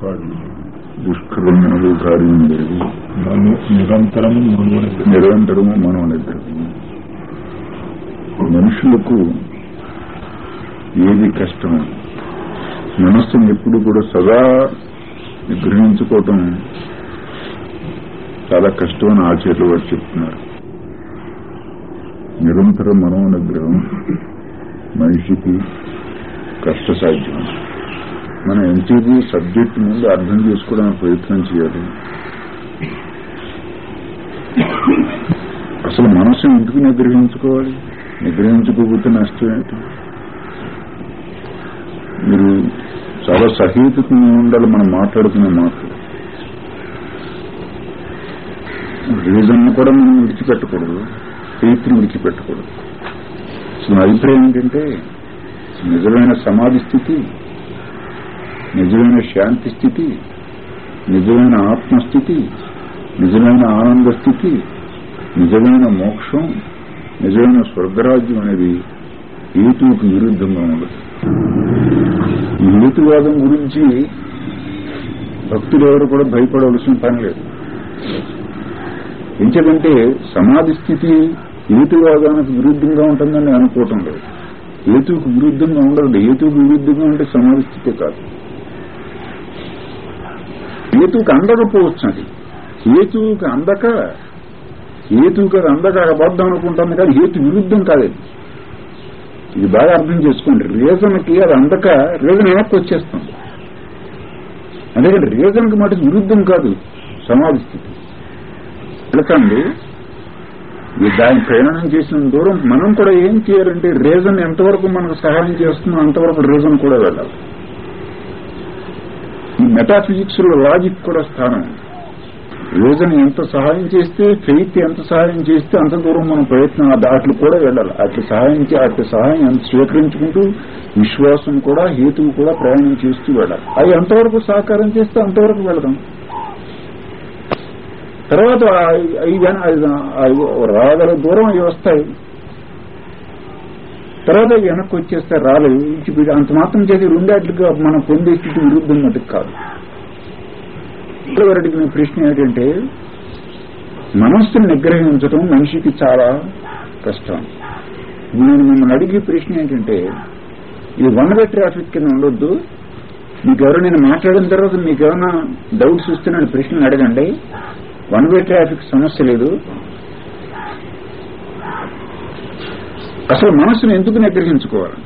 కాదు దుష్కరములు కార్యం లేదు మను నిరంతరము మనోనిగ్రహం నిరంతరము మనోనిగ్రహం మనుషులకు ఏది కష్టం మనస్సును ఎప్పుడు కూడా సదా నిగ్రహించుకోవటం చాలా కష్టం అని ఆచార్యులు వారు చెప్తున్నారు నిరంతర మనోనిగ్రహం మనిషికి కష్టసాధ్యం మనం ఎంతసేపు సబ్జెక్ట్ ముందు అర్థం చేసుకోవడానికి ప్రయత్నం చేయాలి అసలు మనసు ఎందుకు నిగ్రహించుకోవాలి నిగ్రహించుకోకపోతే నష్టం ఏంటి మీరు చాలా సహేతుకంగా ఉండాలి మనం మాట్లాడుకునే మాటలు రీజన్ కూడా మనం విడిచిపెట్టకూడదు ఫెయిత్ని విడిచిపెట్టకూడదు అసలు నా అభిప్రాయం ఏంటంటే నిజమైన సమాధి స్థితి నిజమైన శాంతి స్థితి నిజమైన ఆత్మస్థితి నిజమైన ఆనంద స్థితి నిజమైన మోక్షం నిజమైన స్వర్గరాజ్యం అనేది హేతువుకు విరుద్ధంగా ఉండదు ఈ హేతువాదం గురించి భక్తులు ఎవరు కూడా భయపడవలసిన పని లేదు ఎందుకంటే సమాధి స్థితి హేతువాదానికి విరుద్ధంగా ఉంటుందని అనుకోవటం లేదు హేతువుకు విరుద్ధంగా ఉండదు హేతువుకు విరుద్ధంగా ఉంటే సమాధి స్థితి కాదు హేతువుకి అందకపోవచ్చు అది హేతువుకి అందక హేతువుకి అది అందక అబద్ధం అనుకుంటుంది కానీ హేతు విరుద్ధం కాదు ఇది బాగా అర్థం చేసుకోండి రీజన్కి అది అందక రీజన్ వెనక్కి వచ్చేస్తుంది అందుకని రీజన్కి మటుకు విరుద్ధం కాదు సమాధి స్థితి వెళ్ళకండి ఈ దాని ప్రయాణం చేసిన దూరం మనం కూడా ఏం చేయాలంటే రీజన్ ఎంతవరకు మనకు సహాయం చేస్తుందో అంతవరకు రీజన్ కూడా వెళ్ళాలి ఈ మెటాఫిజిక్స్ లో లాజిక్ కూడా స్థానం రీజన్ ఎంత సహాయం చేస్తే ఫెయిత్ ఎంత సహాయం చేస్తే అంత దూరం మనం ప్రయత్నం అట్లు కూడా వెళ్ళాలి అట్లా సహాయం చే- అట్లా సహాయం ఎంత స్వీకరించుకుంటూ విశ్వాసం కూడా హేతువు కూడా ప్రయాణం చేస్తూ వెళ్ళాలి అవి ఎంతవరకు సహకారం చేస్తే అంతవరకు వెళదాం తర్వాత అవి- అవి వెన- అవి- అవి రాగల దూరం అవి వస్తాయి తర్వాత అవి వెనక్కి వచ్చేస్తే రాలేదు విడిచిపెట్టి అంత మాత్రం చేసి రెండేట్లుగా మనం పొందే స్థితి విరుద్ధం మటుకు కాదు ఇక్కడ అడిగిన ప్రశ్న ఏంటంటే మనస్సును నిగ్రహించడం మనిషికి చాలా కష్టం ఇప్పుడు నేను మిమ్మల్ని అడిగే ప్రశ్న ఏంటంటే ఇది వన్ వే ట్రాఫిక్ కింద ఉండొద్దు మీకు ఎవరు నేను మాట్లాడిన తర్వాత మీకు ఏమైనా డౌట్స్ వస్తే నన్ను ప్రశ్నలు అడగండి వన్ వే ట్రాఫిక్ సమస్య లేదు అసలు మనస్సును ఎందుకు నిగ్రహించుకోవాలి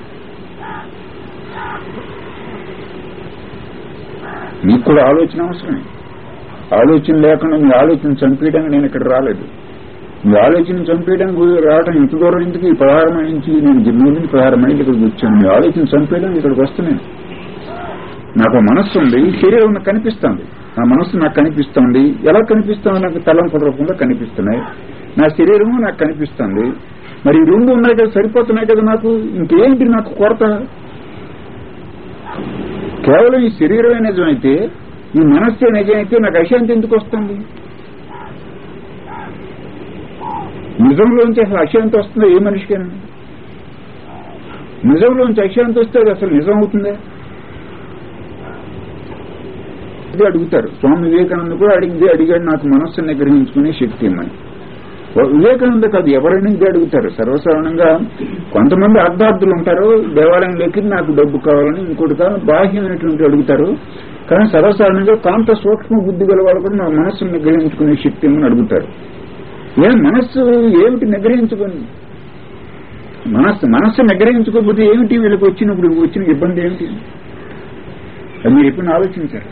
మీకు కూడా ఆలోచన అవసరమే ఆలోచన లేకుండా మీ ఆలోచన చంపేయడానికి నేను ఇక్కడ రాలేదు మీ ఆలోచన చంపేయడానికి రావడం ఇంత దూరం ఎందుకు ఈ పదహారు మైళ్ళ నుంచి నేను జిమ్మూరు నుంచి పదహారు మైళ్ళు ఇక్కడికి వచ్చాను మీ ఆలోచన చంపేయడానికి ఇక్కడికి వస్తున్నాను నాకు మనస్సు ఉంది శరీరం నాకు కనిపిస్తుంది నా మనస్సు నాకు కనిపిస్తుంది ఎలా కనిపిస్తుంది నాకు తలంపుల రూపంలో కనిపిస్తున్నాయి నా శరీరము నాకు కనిపిస్తుంది మరి ఈ రెండు ఉన్నాయి కదా సరిపోతున్నాయి కదా నాకు ఇంకేంటి నాకు కొరత కేవలం ఈ శరీరమే నిజమైతే ఈ మనస్సే నిజమైతే నాకు అశాంతి ఎందుకు వస్తుంది నిజంలోంచి అసలు అశాంతి వస్తుందో ఏ మనిషికైనా నిజంలోంచి అశాంతి వస్తే అది అసలు నిజం అవుతుందా ఇది అడుగుతారు స్వామి వివేకానంద కూడా అడిగింది అడిగాడు నాకు మనస్సుని నిగ్రహించుకునే శక్తి ఇమ్మని వివేకానంద కాదు ఎవరైనా ఇదే అడుగుతారు సర్వసాధారణంగా కొంతమంది అర్ధార్థులు ఉంటారు దేవాలయంలోకి నాకు డబ్బు కావాలని ఇంకోటి కాదు బాహ్యమైనటువంటి అడుగుతారు కానీ సర్వసాధారణంగా కాంత సూక్ష్మ బుద్ధి గల వాళ్ళు కూడా నా మనస్సును నిగ్రహించుకునే శక్తి ఏమని అడుగుతారు ఏం మనస్సు ఏమిటి నిగ్రహించుకొని మనస్సు మనస్సు నిగ్రహించుకోకపోతే ఏమిటి వీళ్ళకి వచ్చినప్పుడు వచ్చిన ఇబ్బంది ఏమిటి అది మీరు ఎప్పుడు ఆలోచించారు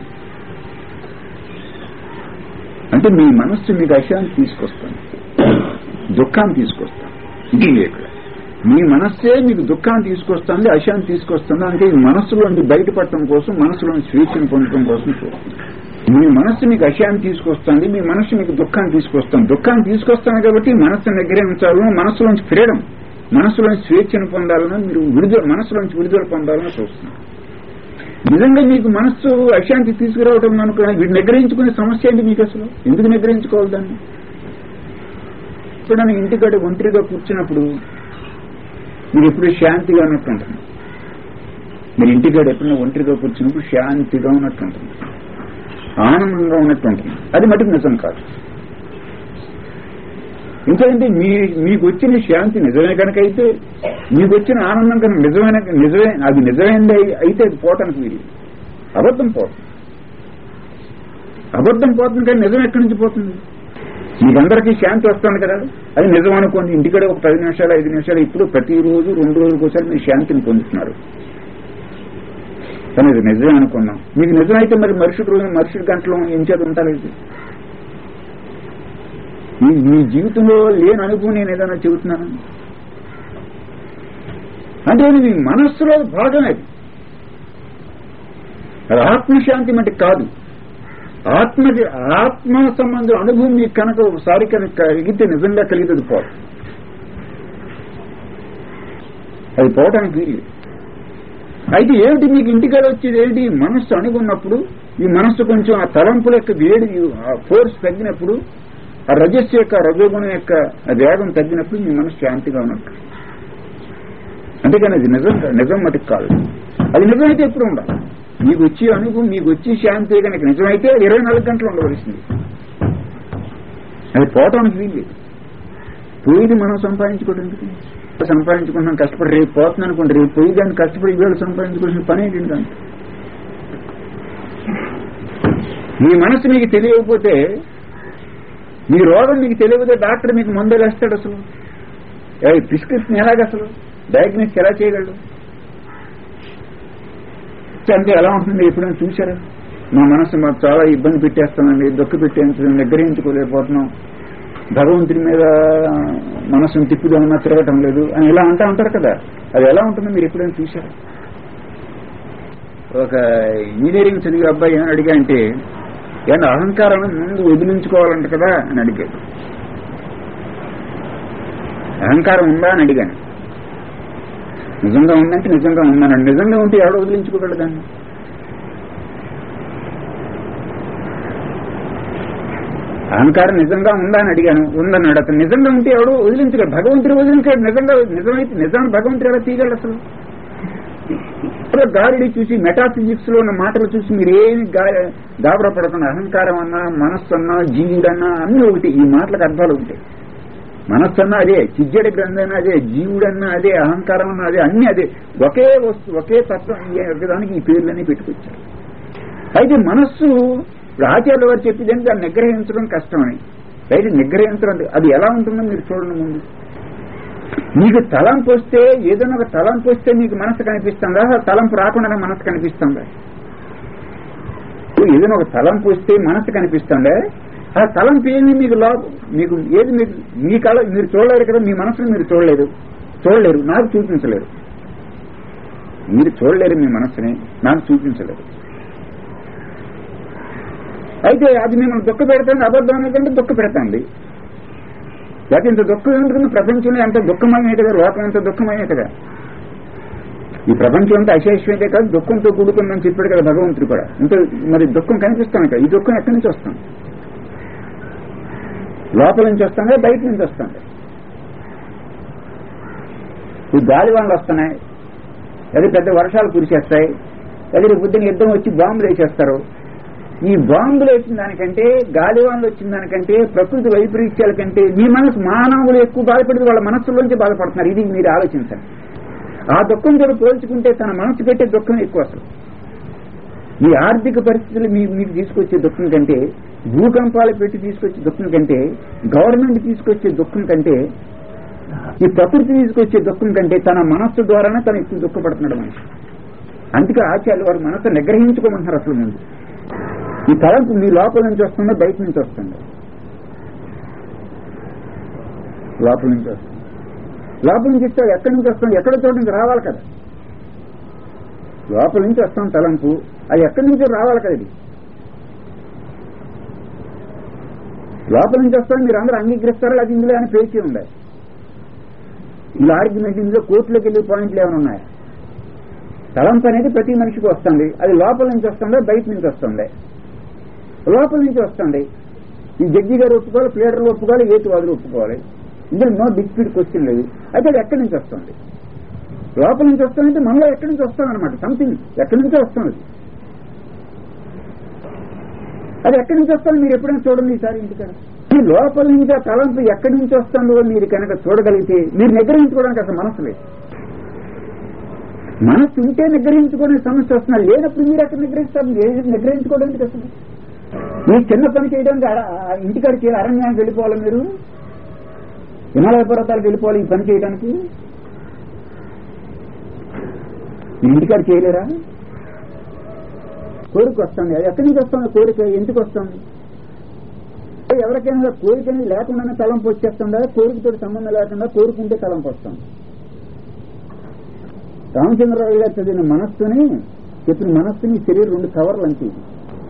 అంటే మీ మనస్సు మీకు అశాంతి తీసుకొస్తుంది దుఃఖాన్ని తీసుకొస్తాను ఇది ఇక్కడ మీ మనస్సే మీకు దుఃఖాన్ని తీసుకొస్తుంది అశాంతి తీసుకొస్తుంది అంటే ఈ మనస్సులోంటి బయటపడటం కోసం మనస్సులోని స్వేచ్ఛను పొందడం కోసం చూస్తుంది మీ మనస్సు మీకు అశాంతి తీసుకొస్తుంది మీ మనస్సు మీకు దుఃఖాన్ని తీసుకొస్తుంది దుఃఖాన్ని తీసుకొస్తాను కాబట్టి మనస్సును నిగ్రహించాలని మనస్సులోంచి ఫ్రీడమ్ మనస్సులోంచి స్వేచ్ఛను పొందాలని మీరు విడుదల మనస్సులోంచి విడుదల పొందాలని చూస్తున్నారు నిజంగా మీకు మనస్సు అశాంతి తీసుకురావటం అనుకున్నా వీడు నిగ్రహించుకునే సమస్య ఏంటి మీకు అసలు ఎందుకు నిగ్రహించుకోవాలి దాన్ని ఎప్పుడైనా ఇంటికాడ ఒంటరిగా కూర్చున్నప్పుడు మీరు ఎప్పుడు శాంతిగా అన్నట్టు ఉంటుంది మీరు ఇంటికాడ ఎప్పుడైనా ఒంటరిగా కూర్చున్నప్పుడు శాంతిగా ఉన్నట్టు ఉంటుంది ఆనందంగా ఉన్నట్టు ఉంటుంది అది మటుకు నిజం కాదు ఇంకేంటి మీ మీకు వచ్చిన శాంతి నిజమే కనుక అయితే మీకు వచ్చిన ఆనందం కనుక నిజమైన నిజమే అది నిజమైంది అయి- అయితే అది పోవటానికి వీలు అబద్ధం పోతుంది అబద్ధం పోతుంది కానీ నిజం ఎక్కడి నుంచి పోతుంది మీకందరికీ శాంతి వస్తుంది కదా అది నిజం అనుకోండి ఇంటికడే ఒక పది నిమిషాలు ఐదు నిమిషాలు ఇప్పుడు ప్రతిరోజు రెండు రోజులకు ఒకసారి మీరు శాంతిని పొందుతున్నారు కానీ ఇది నిజమే అనుకున్నాం మీకు నిజమైతే మరి మరుసటి రోజు మరుసటి గంటలో ఏం చేత ఉంటారు మీ మీ జీవితంలో లేని అనుభవం నేను ఏదైనా చెబుతున్నాను అంటే ఇది మీ మనస్సులో భాగం అది అది ఆత్మశాంతి మటుకు కాదు ఆత్మ ఆత్మ సంబంధం అనుభవం మీకు కనుక ఒకసారి కనుక కలిగితే నిజంగా కలిగితే పోదు అది పోవటానికి వీలు అయితే ఏమిటి మీకు ఇంటికాడ వచ్చేది ఏంటి మనస్సు అనుకున్నప్పుడు ఈ మనస్సు కొంచెం ఆ తలంపుల యొక్క వేడి ఆ ఫోర్స్ తగ్గినప్పుడు ఆ రజస్సు యొక్క రజోగుణం యొక్క ఆ వేగం తగ్గినప్పుడు మీ మనస్సు శాంతిగా ఉన్నట్టు అంతేకాని అది నిజం కాదు, నిజం మటుకు కాదు అది నిజమైతే ఎప్పుడు ఉండాలి మీకు వచ్చే అనుభవం మీకు వచ్చే శాంతి కనుక నిజమైతే అది ఇరవై నాలుగు గంటలు ఉండవలసింది అది పోవటానికి వీలు పోయిది మనం సంపాదించుకోవడానికి సంపాదించుకుంటున్నాం కష్టపడి రేపు పోతుంది అనుకోండి రేపు పోయి దాన్ని కష్టపడి వేలు సంపాదించుకోవాల్సిన పని ఏంటి దాన్ని మీ మనసు మీకు తెలియకపోతే మీ రోగం మీకు తెలియకపోతే డాక్టర్ మీకు మందు వేస్తాడు అసలు ప్రిస్క్రిప్షన్ ఎలాగ అసలు డయాగ్నోస్ ఎలా చేయగలడు అంటే ఎలా ఉంటుంది ఎప్పుడైనా చూసారా మా మనసు మాకు చాలా ఇబ్బంది పెట్టేస్తామండి దుఃఖ పెట్టేంత నిగ్రహించుకోలేకపోతున్నాం భగవంతుడి మీద మనసును తిప్పుదామన్నా తిరగటం లేదు అని ఇలా అంటా ఉంటారు కదా అది ఎలా ఉంటుందో మీరు ఎప్పుడైనా చూసారా ఒక ఇంజనీరింగ్ చదివే అబ్బాయి ఏమని అడిగా అంటే ఏమన్నా అహంకారం ముందు వదిలించుకోవాలంట కదా అని అడిగాడు అహంకారం ఉందా అని అడిగాను నిజంగా ఉందంటే నిజంగా ఉందనండి నిజంగా ఉంటే ఎవడు వదిలించుకోగలడు దాన్ని అహంకారం నిజంగా ఉందా అని అడిగాను ఉందన్నాడు అతను నిజంగా ఉంటే ఎవడు వదిలించగలడు భగవంతుడు వదిలించాడు నిజంగా నిజమైతే నిజాన్ని భగవంతుడు ఎలా తీయగలడు అసలు ఇప్పుడు గాలిని చూసి మెటాఫిజిక్స్ లో ఉన్న మాటలు చూసి మీరేమి గాబరా పడకుండా అహంకారం అన్నా మనస్సు అన్నా జీవుడన్నా అన్ని ఒకటి ఈ మాటలకు అర్థాలు ఉంటాయి మనస్సు అన్నా అదే చిజ్జడి గ్రంథం అదే జీవుడన్నా అదే అహంకారం అన్నా అదే అన్ని అదే ఒకే వస్తు ఒకే తత్వం ఈ దానికి ఈ పేర్లన్నీ పెట్టుకొచ్చారు అయితే మనస్సు ఇప్పుడు ఆచార్యుల వారు చెప్పేదంటే దాన్ని నిగ్రహించడం కష్టమని అయితే నిగ్రహించడం అది ఎలా ఉంటుందో మీరు చూడండి ముందు మీకు తలంపు వస్తే ఏదైనా ఒక తలంపు వస్తే మీకు మనసు కనిపిస్తుందా తలంపు రాకుండా మనసు కనిపిస్తుందా ఏదైనా ఒక తలంపు వస్తే మనసు కనిపిస్తుందా ఆ తలంపు ఏమి మీకు లో మీకు ఏది మీకు మీ కళ మీరు చూడలేరు కదా మీ మనసును మీరు చూడలేదు చూడలేరు నాకు చూపించలేరు మీరు చూడలేరు మీ మనసుని నాకు చూపించలేరు అయితే అది మిమ్మల్ని దుఃఖ పెడుతుంది అబద్ధం అనేదంటే దుఃఖ పెడతాండి లేకపోతే ఇంత దుఃఖం ఉంటుంది ప్రపంచంలో ఎంత దుఃఖమయమే కదా లోకం ఎంత దుఃఖమయమే కదా ఈ ప్రపంచం అంతా అశేషమైతే కాదు దుఃఖంతో కూడుకుందని చెప్పాడు కదా భగవంతుడు కూడా ఇంత మరి దుఃఖం కనిపిస్తాను కదా ఈ దుఃఖం ఎక్కడి నుంచి వస్తాం లోపల నుంచి వస్తాంగా బయట నుంచి వస్తాంగా ఈ గాలి వాళ్ళు వస్తున్నాయి అది పెద్ద వర్షాలు కురిసేస్తాయి అది బుద్ధిని యుద్ధం వచ్చి బాంబులు వేసేస్తారు ఈ బాంబులు వేసిన దానికంటే గాలివాన్లు వచ్చిన దానికంటే ప్రకృతి వైపరీత్యాల కంటే మీ మనసు మానవులు ఎక్కువ బాధపడి వాళ్ళ మనస్సులోంచి బాధపడుతున్నారు ఇది మీరు ఆలోచించండి ఆ దుఃఖంతో పోల్చుకుంటే తన మనసు పెట్టే దుఃఖం ఎక్కువ అసలు మీ ఆర్థిక పరిస్థితులు మీ మీకు తీసుకొచ్చే దుఃఖం కంటే భూకంపాలు పెట్టి తీసుకొచ్చే దుఃఖం కంటే గవర్నమెంట్ తీసుకొచ్చే దుఃఖం కంటే ఈ ప్రకృతి తీసుకొచ్చే దుఃఖం కంటే తన మనస్సు ద్వారానే తను ఎక్కువ దుఃఖపడుతున్నాడు మనిషి అందుకే ఆచార్యులు వారు మనసు నిగ్రహించుకోమంటున్నారు అసలు ముందు ఈ తలంపు మీ లోపల నుంచి వస్తుందా బయట నుంచి వస్తుందా లోపల నుంచి వస్తుంది లోపల నుంచి వస్తే ఎక్కడి నుంచి వస్తాం ఎక్కడ చోట నుంచి రావాలి కదా లోపల నుంచి వస్తాం తలంపు అది ఎక్కడి నుంచో రావాలి కదా ఇది లోపల నుంచి వస్తాం మీరు అందరూ అంగీకరిస్తారా అది ఇందులో అని పేర్చి ఉండాలి ఇలా ఆర్గ్యుమెంట్ ఇందులో కోర్టులోకి వెళ్ళే పాయింట్లు ఏమైనా ఉన్నాయా తలంపు అనేది ప్రతి మనిషికి వస్తుంది అది లోపల నుంచి వస్తుందా బయట నుంచి వస్తుంది లోపల నుంచి వస్తుంది ఈ జడ్జి గారు ఒప్పుకోవాలి ప్లేడర్లు ఒప్పుకోవాలి ఏటి వాదులు ఒప్పుకోవాలి ఇందులో నో డిస్ప్యూట్ క్వశ్చన్ లేదు అయితే అది ఎక్కడి నుంచి వస్తుంది లోపల నుంచి వస్తానంటే మనలో ఎక్కడి నుంచి వస్తామన్నమాట సంథింగ్ ఎక్కడి నుంచో వస్తాం అది అది ఎక్కడి నుంచి వస్తాను మీరు ఎప్పుడైనా చూడండి ఈసారి ఇంటికాడ ఈ లోపల నుంచి ఆ తలంపు ఎక్కడి నుంచి వస్తుందో మీరు కనుక చూడగలిగితే మీరు నిగ్రహించుకోవడానికి అసలు మనసు లేదు మనసు ఉంటే నిగ్రహించుకోవడానికి సమస్య వస్తున్నారు లేనప్పుడు మీరు ఎక్కడ నిగ్రహిస్తారు ఏ- నిగ్రహించుకోవడానికి అసలు మీరు చిన్న పని చేయడానికి అర- ఆ ఇంటికాడికి అరణ్యానికి వెళ్ళిపోవాలి మీరు హిమాలయ పర్వతాలకు వెళ్ళిపోవాలి ఈ పని చేయడానికి మీరు ఇంటికాడ చేయలేరా కోరిక వస్తుంది అది ఎక్కడి నుంచి వస్తుంది కోరిక ఎందుకు వస్తుంది ఎవరికైనా కోరిక అనేది లేకుండానే తలంపు వచ్చేస్తుందా కోరికతో సంబంధం లేకుండా కోరుకుంటే తలంపు వస్తుంది రామచంద్రరావు గారు చదివిన మనస్సుని చెప్పిన మనస్సుని శరీరం రెండు కవర్లు అంటే ఇది.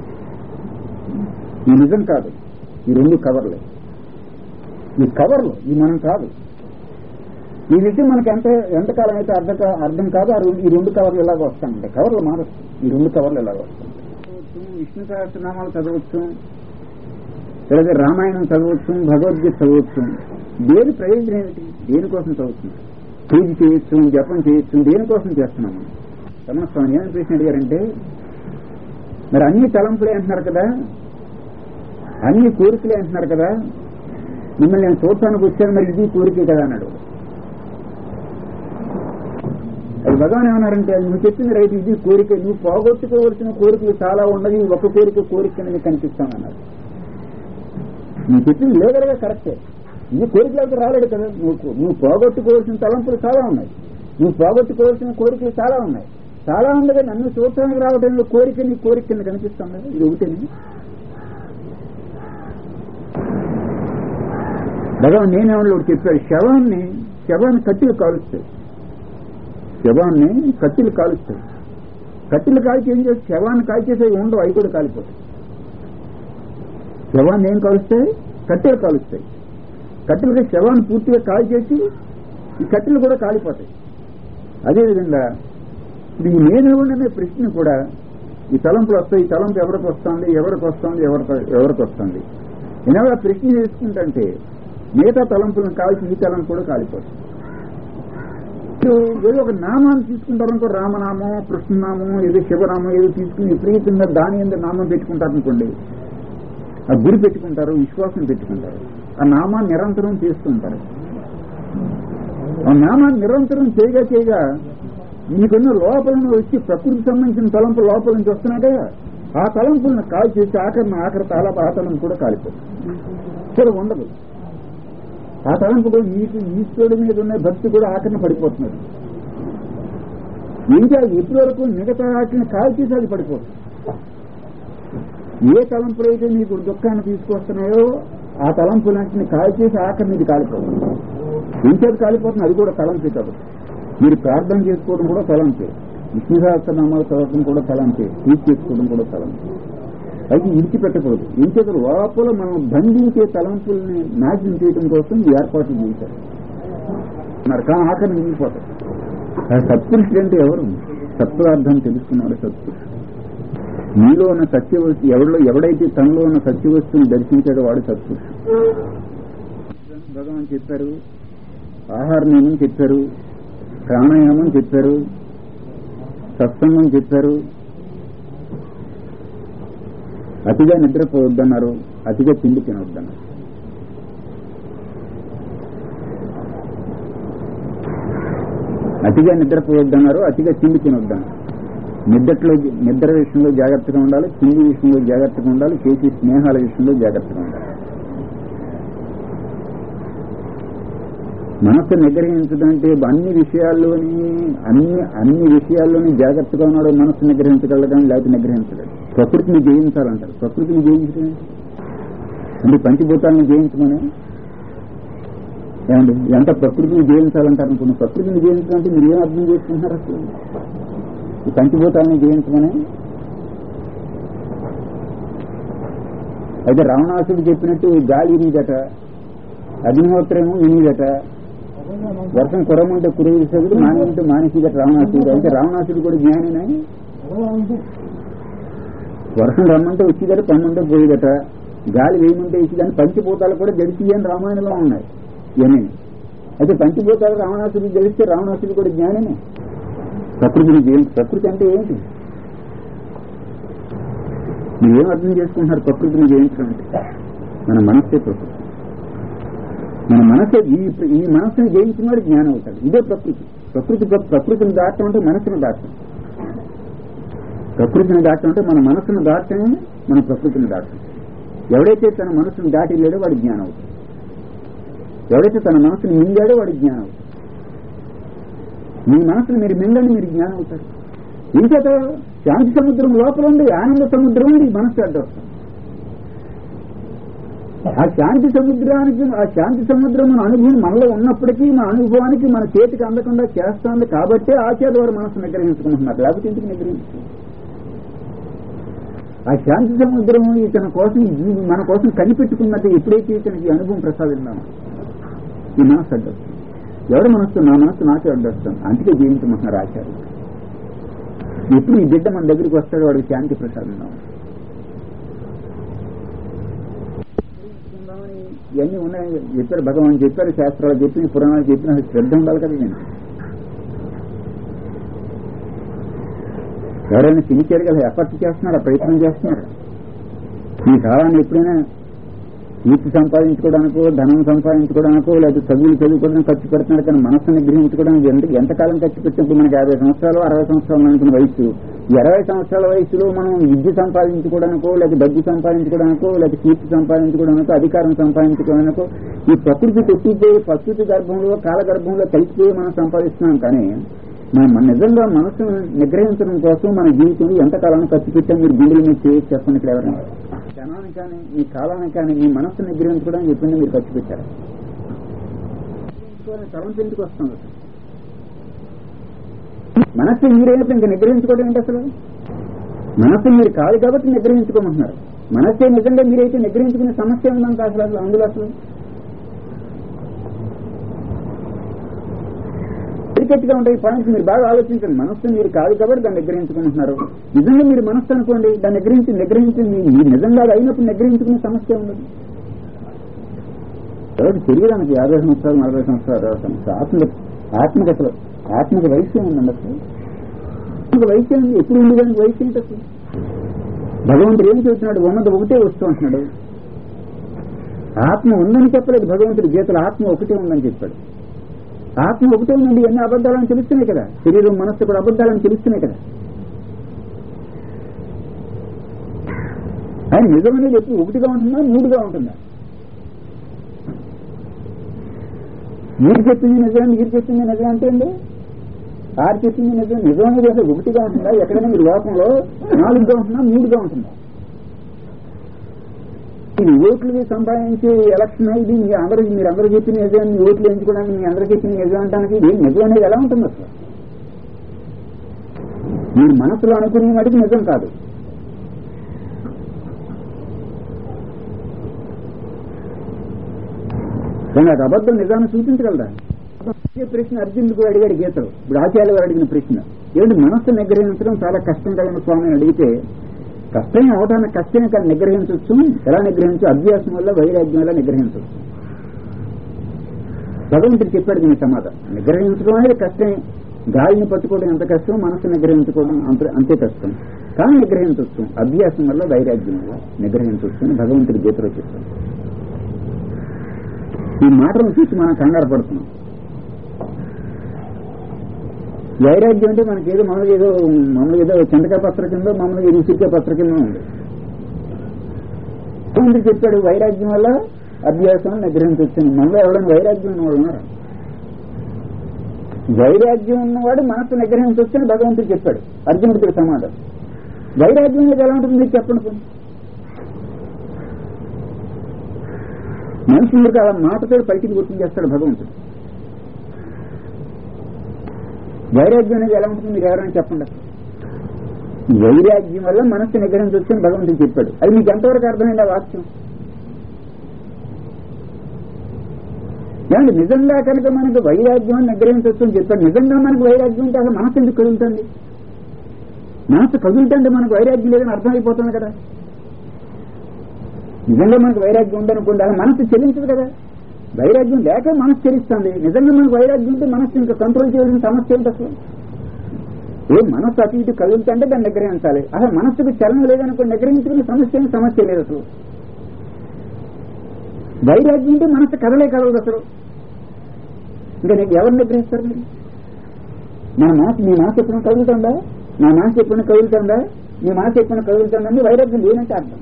ఈ నిజం కాదు ఈ రెండు కవర్లే ఈ కవర్లు ఈ మనం కాదు ఈ విషయం మనకి ఎంత ఎంతకాలం అయితే అర్థం కా- అర్థం కాదు ఆ రెండు- ఈ రెండు కవర్లు ఇలాగ వస్తాయంటే కవర్లు మారచ్చు ఈ రెండు కవర్లు ఇలాగ వస్తాయి విష్ణు సహస్రనామాలు చదవచ్చు లేదా రామాయణం చదవచ్చు భగవద్గీత చదవచ్చు దేని ప్రయోజనం ఏమిటి దేనికోసం చదువుతుంది పూజ చేయొచ్చు జపం చేయొచ్చు దేనికోసం చేస్తున్నాము రమణ స్వామి ఏమని ప్రశ్న అడిగారంటే మరి అన్ని తలంపులే అంటున్నారు కదా అన్ని కోరికలే అంటున్నారు కదా మిమ్మల్ని నేను చూడటానికి వచ్చాను మరి ఇది కోరికే కదా అన్నాడు అది భగవాన్ ఏమన్నారంటే నువ్వు చెప్పింది రైతు ఇది కోరిక నువ్వు పోగొట్టుకోవలసిన కోరికలు చాలా ఉన్నది ఈ ఒక్క కోరిక కోరిక అనేది కనిపిస్తానన్నాడు నువ్వు చెప్పింది లేదరగా కరెక్టే ఇది కోరికలకు రాలేడు కదా నువ్వు నువ్వు పోగొట్టుకోవాల్సిన తలంపులు చాలా ఉన్నాయి నువ్వు పోగొట్టుకోవాల్సిన కోరికలు చాలా ఉన్నాయి చాలా ఉండగా నన్ను చూడటానికి రావడంలో కోరిక నీ కోరిక కింద కనిపిస్తాం కదా ఇది ఒకటేని భగవాన్ నేనేమన్నా ఒకటి చెప్పాడు శవాన్ని శవాన్ని కట్టెలు కాలుస్తాయి శవాన్ని కట్టెలు కాలుస్తాయి కట్టెలు కాల్చి ఏం చేస్తాయి శవాన్ని కాల్చేసేవి ఉండవు అవి కూడా కాలిపోతాయి శవాన్ని ఏం కాలుస్తాయి కట్టెలు కాలుస్తాయి కట్టెలకి శవాన్ని పూర్తిగా కాల్చేసి ఈ కట్టెలు కూడా కాలిపోతాయి అదేవిధంగా ఇప్పుడు ఈ నేనెవడనే ప్రశ్న కూడా ఈ తలంపులు వస్తాయి ఈ తలంపు ఎవరికి వస్తుంది ఎవరికి వస్తుంది ఎవరికి ఎవరికి వస్తుంది నేను ఆ ప్రశ్న చేసుకుంటే మిగతా తలంపులను కాల్చి ఈ తలంపు కూడా కాలిపోతుంది మీరు ఏదో ఒక నామాన్ని తీసుకుంటారనుకో రామనామం కృష్ణనామం ఏదో శివనామం ఏదో తీసుకుని విపరీతంగా దాని ఎందుకు నామం పెట్టుకుంటారు అనుకోండి ఆ గురి పెట్టుకుంటారు విశ్వాసం పెట్టుకుంటారు ఆ నామాన్ని నిరంతరం చేస్తుంటారు ఆ నామాన్ని నిరంతరం చేయగా చేయగా మీకున్న లోపల నుంచి వచ్చి ప్రకృతికి సంబంధించిన తలంపు లోపల నుంచి వస్తున్నాడే ఆ తలంపులను కాల్ చేసి ఆఖరిన ఆఖరి తాల ఆ తలంపు కూడా కాలిపోతుంది సరే ఉండదు ఆ తలంపు కూడా మీకు ఈశ్వరుడి మీద ఉన్న భక్తి కూడా ఆఖరణ పడిపోతున్నది ఇంకా ఎప్పటి వరకు మిగతా వాటిని కాల్ చేసి అది పడిపోతుంది ఏ తలంపులు అయితే మీకు దుఃఖాన్ని తీసుకొస్తున్నాయో ఆ తలంపులన్నింటిని కాల్ చేసి ఆఖరిని ఇది కాలిపోతుంది ఇంకేది కాలిపోతుంది అది కూడా తలంపే కాబట్టి మీరు ప్రార్థన చేసుకోవడం కూడా తలంపే విష్ణు సహస్రనామాలు చదవడం కూడా తలంపే పూజ చేసుకోవడం కూడా తలంపే అయితే విడిచిపెట్టకూడదు ఇంకేత లోపల మనం బంధించే తలంపుల్ని నాశనం చేయడం కోసం ఈ ఏర్పాట్లు చేశారు మరి కానీ ఆఖరి మిగిలిపోతాయి ఆ సత్పురుషుడు అంటే ఎవరు సత్వార్థం తెలుసుకున్నాడు సత్పురుషుడు మీలో ఉన్న సత్యవస్తు ఎవరిలో ఎవడైతే తనలో ఉన్న సత్యవస్తువుని దర్శించాడో వాడు సత్పురుషుడు భగవాన్ చెప్పారు ఆహార నియమం చెప్పారు ప్రాణాయామం చెప్పారు సత్సంగం చెప్పారు అతిగా నిద్రపోవద్దన్నారు అతిగా తిండి తినవద్దన్నారు అతిగా నిద్రపోవద్దన్నారు అతిగా తిండి తినొద్దన్నారు నిద్రలో నిద్ర విషయంలో జాగ్రత్తగా ఉండాలి తిండి విషయంలో జాగ్రత్తగా ఉండాలి చేసే స్నేహాల విషయంలో జాగ్రత్తగా ఉండాలి మనస్సు నిగ్రహించదంటే అన్ని విషయాల్లోని అన్ని అన్ని విషయాల్లోని జాగ్రత్తగా ఉన్నాడు మనస్సు నిగ్రహించగలడు కానీ లేకపోతే నిగ్రహించగలడు ప్రకృతిని జయించాలంటారు ప్రకృతిని జయించడం ఏంటి? అంటే పంచభూతాలను జయించమని ఏమండి ఎంత ప్రకృతిని జయించాలంటారు అనుకున్న ప్రకృతిని జయించడం అంటే మీరు ఏం అర్థం చేసుకుంటున్నారు అసలు ఈ పంచభూతాలను జయించమని అయితే రావణాసుడు చెప్పినట్టు గాలి ఇరిగిదట అగ్నిహోత్రము ఇనిదట వర్షం కురమంటే కురేసేది మానేమంటే మానేసిదట రావణాసుడు అయితే రావణాసుడు కూడా జ్ఞానినే వర్షం రమ్మంటే వచ్చిదట పమ్మంటే పోయేదట గాలి వేయమంటే ఇచ్చిదని పంచభూతాలు కూడా గడిచి అని రామాయణంలో ఉన్నాయి ఇవన్నీ అయితే పంచిపోతాడు రావణాసుడు తెలిస్తే రావణాసుడు కూడా జ్ఞానమే ప్రకృతిని జయించి ప్రకృతి అంటే ఏంటి మీరు ఏం అర్థం చేసుకుంటున్నారు ప్రకృతిని జయించడం అంటే మన మనస్సే ప్రకృతి మన మనసే ఈ ఈ మనస్సుని జయించిన వాడు జ్ఞానం అవుతాడు ఇదే ప్రకృతి ప్రకృతి ప్రకృతిని దాటం అంటే మనసును దాటం ప్రకృతిని దాటం అంటే మన మనసును దాటమే మన ప్రకృతిని దాటం ఎవడైతే తన మనసును దాటి లేడో వాడి జ్ఞానం అవుతాడు ఎవడైతే తన మనసుని మింగాడో వాడి జ్ఞానం అవుతాడు మీ మనసును మీరు మింగండి మీరు జ్ఞానం అవుతారు ఇంకేత శాంతి సముద్రం లోపల ఉంది ఆనంద సముద్రం ఉంది మనస్సు అడ్డొస్తాం ఆ శాంతి సముద్రానికి ఆ శాంతి సముద్రం మన అనుభవం మనలో ఉన్నప్పటికీ మన అనుభవానికి మన చేతికి అందకుండా చేస్తాంది కాబట్టే ఆచార్య వారు మనసు నిగ్రహించుకుంటున్నారు లేకపోతే ఎందుకు నిగ్రహించుకుంటున్నారు ఆ శాంతి సముద్రం ఇతని కోసం ఈ జీవి మన కోసం కనిపెట్టుకున్నట్టు ఎప్పుడైతే ఇతనికి ఈ అనుభవం ప్రసాదిందామో ఈ మనస్సు అడ్డొస్తుంది ఎవరి మనస్సు నా మనస్సు నాకే అడ్డొస్తాను అందుకే జీవించమంటున్నారు ఆచార్యులు ఎప్పుడు ఈ బిడ్డ మన దగ్గరికి వస్తాడు వాడికి శాంతి ప్రసాదిందాం ఇవన్నీ ఉన్నాయి చెప్పారు భగవాన్ చెప్పారు శాస్త్రాలు చెప్పిన పురాణాలు చెప్పిన శ్రద్ధ ఉండాలి కదా నేను ఎవరైనా సిన్సియర్ గా ఎఫర్ట్ చేస్తున్నారు ప్రయత్నం చేస్తున్నారు ఈ కాలాన్ని ఎప్పుడైనా కీర్తి సంపాదించుకోవడానికో ధనం సంపాదించుకోవడానికో లేదా చదువులు చదువుకోవడానికి ఖర్చు పెడుతున్నారు కానీ మనస్సును గ్రహించుకోవడానికి ఎంత ఎంతకాలం ఖర్చు పెట్టినప్పుడు మనకి యాభై సంవత్సరాలు అరవై సంవత్సరాలు అనుకున్న వయసు ఈ అరవై సంవత్సరాల వయసులో మనం విద్య సంపాదించుకోవడానికో లేదా డబ్బు సంపాదించుకోవడానికో లేదా కీర్తి సంపాదించుకోవడానికో అధికారం సంపాదించుకోవడానికో ఈ ప్రకృతి కొట్టిపోయి ప్రకృతి గర్భంలో కాల గర్భంలో కలిసిపోయి మనం సంపాదిస్తున్నాం కానీ మనం నిజంగా మనసును నిగ్రహించడం కోసం మన జీవితంలో ఎంతకాలాన్ని ఖర్చు పెట్టాం మీరు గుండెల మీద చేయొచ్చు చెప్పండి ఇక్కడ ఎవరైనా క్షణానికి కానీ మీ కాలానికి కానీ మీ మనస్సు నిగ్రహించుకోవడానికి ఎప్పుడైనా మీరు ఖర్చు పెట్టారు తలంపు ఎందుకు వస్తుంది మనస్సు మీరైనప్పుడు ఇంకా నిగ్రహించుకోవడం ఏంటి అసలు మనస్సు మీరు కాదు కాబట్టి నిగ్రహించుకోమంటున్నారు మనస్సే నిజంగా మీరైతే నిగ్రహించుకునే సమస్య ఉందంట అసలు అసలు అందులో అసలు గట్టిగా ఉంటాయి పాయింట్స్ మీరు బాగా ఆలోచించండి మనస్సు మీరు కాదు కాబట్టి దాన్ని నిగ్రహించుకుంటున్నారు నిజంగా మీరు మనస్సు అనుకోండి దాన్ని నిగ్రహించి నిగ్రహించి మీరు నిజంగా అది అయినప్పుడు నిగ్రహించుకునే సమస్య ఉండదు కాబట్టి శరీరానికి యాభై సంవత్సరాలు నలభై సంవత్సరాలు అరవై సంవత్సరాలు ఆత్మ ఆత్మకి అసలు ఆత్మకి వయసు ఏముందండి అసలు ఆత్మకి వయసు ఏముంది ఎప్పుడు ఉండేదానికి వయసు ఏంటి అసలు భగవంతుడు ఏం చెబుతున్నాడు ఉన్నది ఒకటే వస్తూ అంటున్నాడు ఆత్మ ఉందని చెప్పలేదు భగవంతుడు గీతలు ఆత్మ ఒకటే ఉందని చెప్పాడు ఆత్మ ఒకటే ఉందండి ఎన్ని అబద్ధాలని తెలుస్తున్నాయి కదా శరీరం మనస్సు కూడా అబద్ధాలని తెలుస్తున్నాయి కదా ఆయన నిజం అనేది ఎప్పుడు ఒకటిగా ఉంటుందా మూడుగా ఉంటుందా మీరు చెప్పింది నిజం మీరు చెప్పింది నిజం అంటే అండి ఆరు చెప్పింది నిజం నిజం అనేది అసలు ఒకటిగా ఉంటుందా ఎక్కడైనా మీరు లోకంలో నాలుగుగా ఉంటుందా మూడుగా ఉంటుందా ఇది ఓట్లు సంపాదించే ఎలక్షన్ ఇది మీ అందరూ మీరు అందరూ చెప్పిన నిజం మీ ఓట్లు ఎంచుకోవడానికి మీ అందరూ చెప్పిన నిజం అంటానికి ఇది నిజం అనేది ఎలా ఉంటుంది అసలు మీరు మనసులో అనుకునే వాటికి నిజం కాదు కానీ అది అబద్ధం నిజాన్ని చూపించగలరా అదే ప్రశ్న అర్జునుడికి అడిగాడు గీతలు ఇప్పుడు ఆచార్య గారు అడిగిన ప్రశ్న ఏంటి మనస్సు నిగ్రహించడం చాలా కష్టం కదండి స్వామి అని అడిగితే కష్టం అవడానికి కష్టమే కానీ నిగ్రహించవచ్చు ఎలా నిగ్రహించు అభ్యాసం వల్ల వైరాగ్యం వల్ల నిగ్రహించవచ్చు భగవంతుడు చెప్పాడు దీని సమాధానం నిగ్రహించడం అనేది కష్టమే గాలిని పట్టుకోవడం ఎంత కష్టం మనసు నిగ్రహించుకోవడం అంత అంతే కష్టం కానీ నిగ్రహించవచ్చు అభ్యాసం వల్ల వైరాగ్యం వల్ల నిగ్రహించవచ్చు అని భగవంతుడి గీతలో చెప్పాడు ఈ మాటను చూసి మనం కంగారు పడుతున్నాం వైరాగ్యం అంటే మనకి ఏదో మామూలుగా ఏదో మామూలుగా ఏదో చండక పత్ర కింద మామూలుగా ఏదో ఉసిరిక పత్ర కింద ఉంది భగవంతుడు చెప్పాడు వైరాగ్యం వల్ల అభ్యాసం నిగ్రహించవచ్చు మనలో ఎవరైనా వైరాగ్యం ఉన్నవాడు ఉన్నారు వైరాగ్యం ఉన్నవాడు మనసు నిగ్రహించవచ్చు అని భగవంతుడు చెప్పాడు అర్జునుడికి సమాధానం వైరాగ్యం అనేది ఎలా ఉంటుంది మీరు చెప్పండి పోనీ. మనిషి మీరు అలా మాటతో పైకి గుర్తు చేస్తాడు భగవంతుడు వైరాగ్యం అనేది ఎలా ఉంటుంది మీరు ఎవరైనా చెప్పండి వైరాగ్యం వల్ల మనస్సు నిగ్రహించవచ్చు అని భగవంతుడు చెప్పాడు అది మీకు ఎంతవరకు అర్థమైంది ఆ వాక్యం ఏమండి నిజంగా కనుక మనకు వైరాగ్యం అని నిగ్రహించవచ్చు అని చెప్పాడు నిజంగా మనకు వైరాగ్యం ఉంటే అసలు మనసు ఎందుకు కదులుతుంది మనసు కదులుతుంటే మనకు వైరాగ్యం లేదని అర్థమైపోతుంది కదా నిజంగా మనకు వైరాగ్యం ఉందనుకోండి అలా మనసు చెల్లించదు కదా వైరాగ్యం లేక మనసు చెల్లిస్తుంది నిజంగా మనకు వైరాగ్యం ఉంటే మనసు ఇంకా కంట్రోల్ చేయడం సమస్య ఏంటి అసలు ఏ మనస్సు అటు ఇటు కదులుతుంటే దాన్ని నిగ్రహించాలి అసలు మనస్సుకు చలనం లేదనుకో నిగ్రహించుకునే సమస్య ఏం సమస్య లేదు అసలు వైరాగ్యం ఉంటే మనస్సు కదలే కదలదు అసలు ఇంకా నీకు ఎవరు నిగ్రహిస్తారు మీరు మన మనసు మీ మనసు ఎప్పుడైనా కదులుతుందా నా మనసు ఎప్పుడైనా కదులుతుందా మీ మనసు ఎప్పుడైనా కదులుతుందని వైరాగ్యం లేనంటే అర్థం